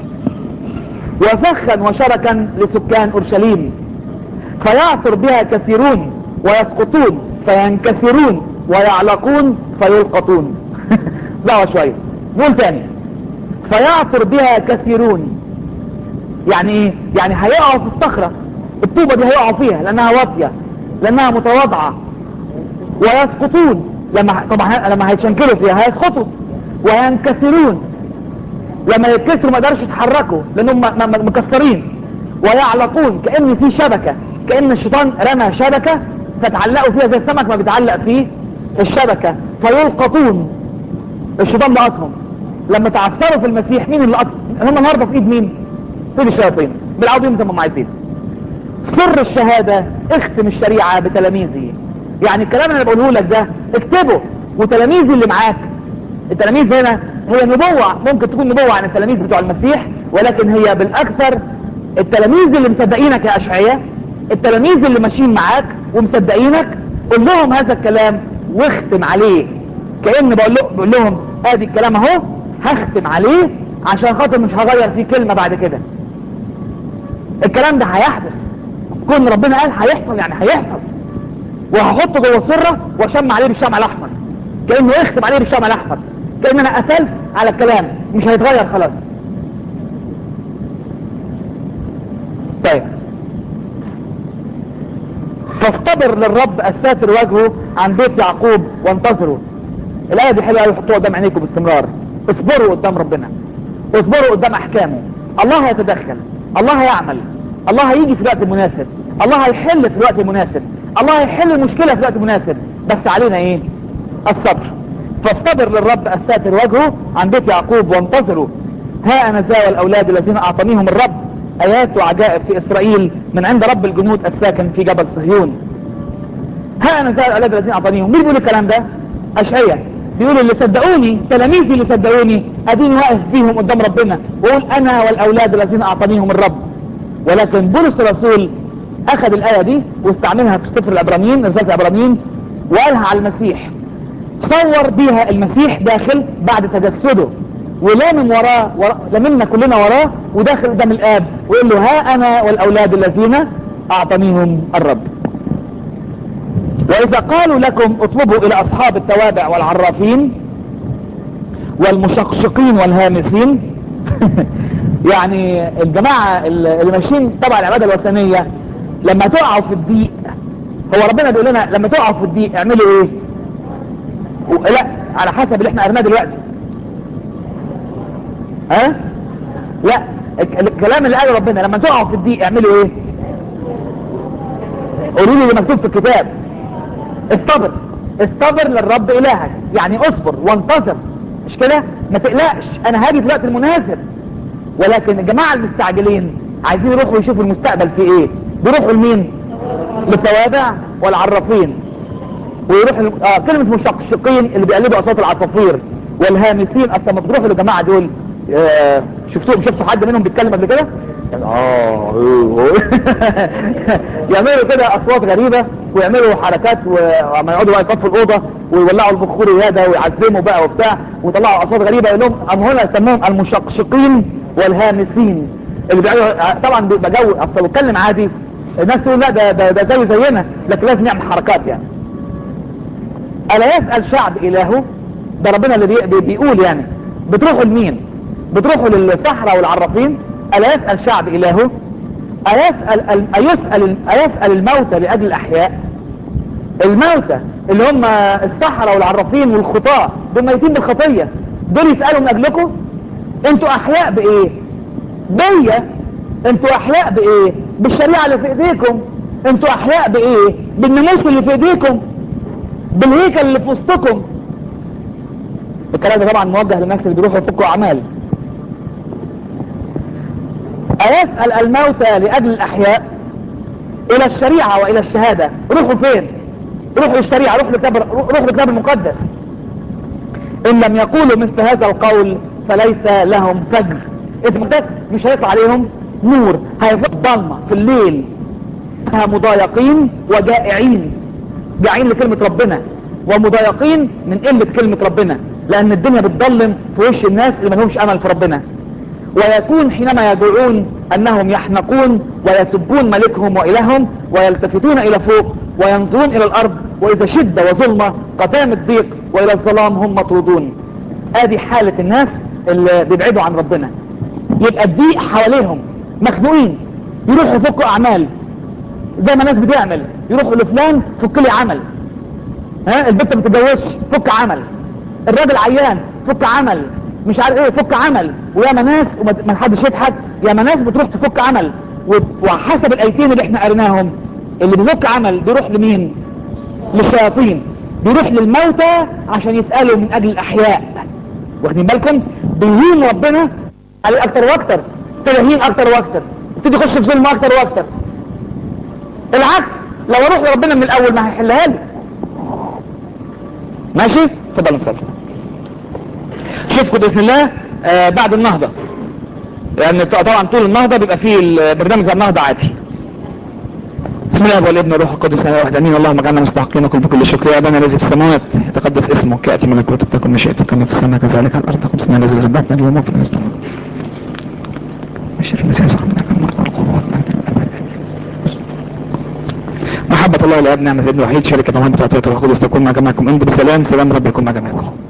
وفخا وشركا لسكان اورشليم فيعثر بها كثيرون ويسقطون فينكسرون ويعلقون فيلقطون دعوة شوية نقول تاني فيعثر بها كثيرون يعني ايه يعني هيقعوا في الصخرة الطوبة دي هيقعوا فيها لانها واطية لانها متواضعة ويسقطون لما طبعا ه- لما هيتشنكلوا فيها هيسقطوا وينكسرون لما يتكسروا ما يقدرش يتحركوا لانهم م- م- مكسرين ويعلقون كان في شبكة كان الشيطان رمى شبكة فتعلقوا فيها زي السمك ما بيتعلق في الشبكة فيلقطون الشيطان لقطهم لما تعثروا في المسيح مين اللي لقط هم النهارده في ايد مين في ايد الشياطين بيلعبوا بيهم زي ما هم عايزين سر الشهادة اختم الشريعة بتلاميذي يعني الكلام اللي انا بقوله لك ده اكتبه وتلاميذي اللي معاك التلاميذ هنا هي نبوة ممكن تكون نبوة عن التلاميذ بتوع المسيح ولكن هي بالاكثر التلاميذ اللي مصدقينك يا اشعياء التلاميذ اللي ماشيين معاك ومصدقينك قول لهم هذا الكلام واختم عليه كأن بقول له- بقول لهم ادي الكلام اهو هختم عليه عشان خاطر مش هغير فيه كلمة بعد كده الكلام ده هيحدث كون ربنا قال هيحصل يعني هيحصل وهحطه جوه سره واشم عليه بالشمع الاحمر كانه يختم عليه بالشمع الاحمر كان انا قفلت على الكلام مش هيتغير خلاص طيب فاصطبر للرب الساتر وجهه عن بيت يعقوب وانتظروا الايه دي حلوه قوي حطوها قدام عينيكم باستمرار اصبروا قدام ربنا اصبروا قدام احكامه الله هيتدخل الله هيعمل الله هيجي في الوقت المناسب الله هيحل في الوقت المناسب الله هيحل المشكلة في الوقت المناسب بس علينا ايه الصبر فاصطبر للرب استاتر وجهه عن بيت يعقوب وانتظروا ها انا ذا والاولاد الذين اعطانيهم الرب ايات وعجائب في اسرائيل من عند رب الجنود الساكن في جبل صهيون ها انا ذا والاولاد الذين اعطانيهم مين بيقول الكلام ده اشعياء بيقول اللي صدقوني تلاميذي اللي صدقوني اديني واقف فيهم قدام ربنا واقول انا والاولاد الذين اعطانيهم الرب ولكن بولس الرسول اخذ الايه دي واستعملها في سفر العبرانيين رساله العبرانيين وقالها على المسيح صور بيها المسيح داخل بعد تجسده ولامم وراه, وراه لممنا كلنا وراه وداخل قدام الاب ويقول له ها انا والاولاد الذين اعطانيهم الرب واذا قالوا لكم اطلبوا الى اصحاب التوابع والعرافين والمشقشقين والهامسين يعني الجماعة اللي ماشيين تبع العبادة الوثنية لما تقعوا في الضيق هو ربنا بيقول لنا لما تقعوا في الضيق اعملوا ايه لا على حسب اللي احنا قرناه دلوقتي ها لا الكلام اللي قاله ربنا لما تقعوا في الضيق اعملوا ايه قولوا لي اللي مكتوب في الكتاب استبر استبر للرب الهك يعني اصبر وانتظر مش كده ما تقلقش انا هاجي في الوقت المناسب ولكن الجماعة المستعجلين عايزين يروحوا يشوفوا المستقبل في ايه بيروحوا لمين للتوابع والعرافين ويروحوا آه كلمة مشقشقين اللي بيقلبوا اصوات العصافير والهامسين اصلا ما بتروحوا للجماعة دول آه شفتوهم شفتوا حد منهم بيتكلم قبل كده يعني اه يعملوا كده اصوات غريبة ويعملوا حركات وما يقعدوا بقى يطفوا الاوضة ويولعوا البخور ياده ويعزموا بقى وبتاع ويطلعوا اصوات غريبة يقول لهم ام هنا يسموهم المشقشقين والهامسين اللي بيعملوا طبعا بيبقى جو اصل لو اتكلم عادي الناس تقول لا ده ده, ده زيه زينا لكن لازم يعمل حركات يعني الا يسأل شعب الهه ده ربنا اللي بي بيقول يعني بتروحوا لمين بتروحوا للصحراء والعرافين ألا يسأل شعب إلهه أيسأل, أيسأل, أيسأل الموتى لأجل الأحياء الموتى اللي هم الصحراء والعرافين والخطاة دول ميتين بالخطية دول يسألوا من أجلكم انتوا أحياء بإيه بيا انتوا أحياء بإيه بالشريعة اللي في إيديكم انتوا أحياء بإيه بالناموس اللي في إيديكم بالهيكل اللي في وسطكم الكلام ده طبعا موجه للناس اللي بيروحوا يفكوا أعمال أيسأل الموتى لأجل الأحياء إلى الشريعة وإلى الشهادة روحوا فين روحوا للشريعة روحوا للكتاب روحوا للكتاب المقدس إن لم يقولوا مثل هذا القول فليس لهم فجر إذا مش هيطلع عليهم نور هيفضل ضلمة في الليل مضايقين وجائعين جائعين لكلمة ربنا ومضايقين من قلة كلمة ربنا لأن الدنيا بتضلم في وش الناس اللي ملهمش أمل في ربنا ويكون حينما يدعون انهم يحنقون ويسبون ملكهم والههم ويلتفتون الى فوق وينظرون الى الارض واذا شدة وظلمة قتام الضيق والى الظلام هم مطرودون ادي حالة الناس اللي بيبعدوا عن ربنا يبقى الضيق حواليهم مخنوقين يروحوا يفكوا اعمال زي ما الناس بتعمل يروحوا لفلان فك لي عمل ها البنت ما بتتجوزش فك عمل الراجل عيان فك عمل مش عارف ايه فك عمل وياما ناس وما حدش يضحك ياما ناس بتروح تفك عمل وحسب الايتين اللي احنا قريناهم اللي بيفك عمل بيروح لمين للشياطين بيروح للموتى عشان يسألوا من اجل الاحياء واخدين بالكم بيهين ربنا عليه اكتر واكتر تلهين اكتر واكتر يبتدي يخش في ظلم اكتر واكتر العكس لو اروح لربنا من الاول ما هيحلها لي ماشي اتفضل نصلي اشوفكم باذن الله آه بعد النهضة لان يعني طبعا طول النهضة بيبقى فيه البرنامج بتاع النهضة عادي بسم الله والابن والروح القدس انا واحد امين اللهم اجعلنا مستحقين لكم بكل شكر يا ابانا الذي في السماوات يتقدس اسمك ياتي ملكوتك تكن مشيئتك كما في السماء كذلك على الارض خمس الذي رزقنا اليوم وفي الرزق بشر المسيح صاحبنا محبة الله لأبناء نعمة الابن الوحيد شركة الله بتاعته الروح القدس تكون مع جميعكم انتم بسلام سلام رب يكون مع جميعكم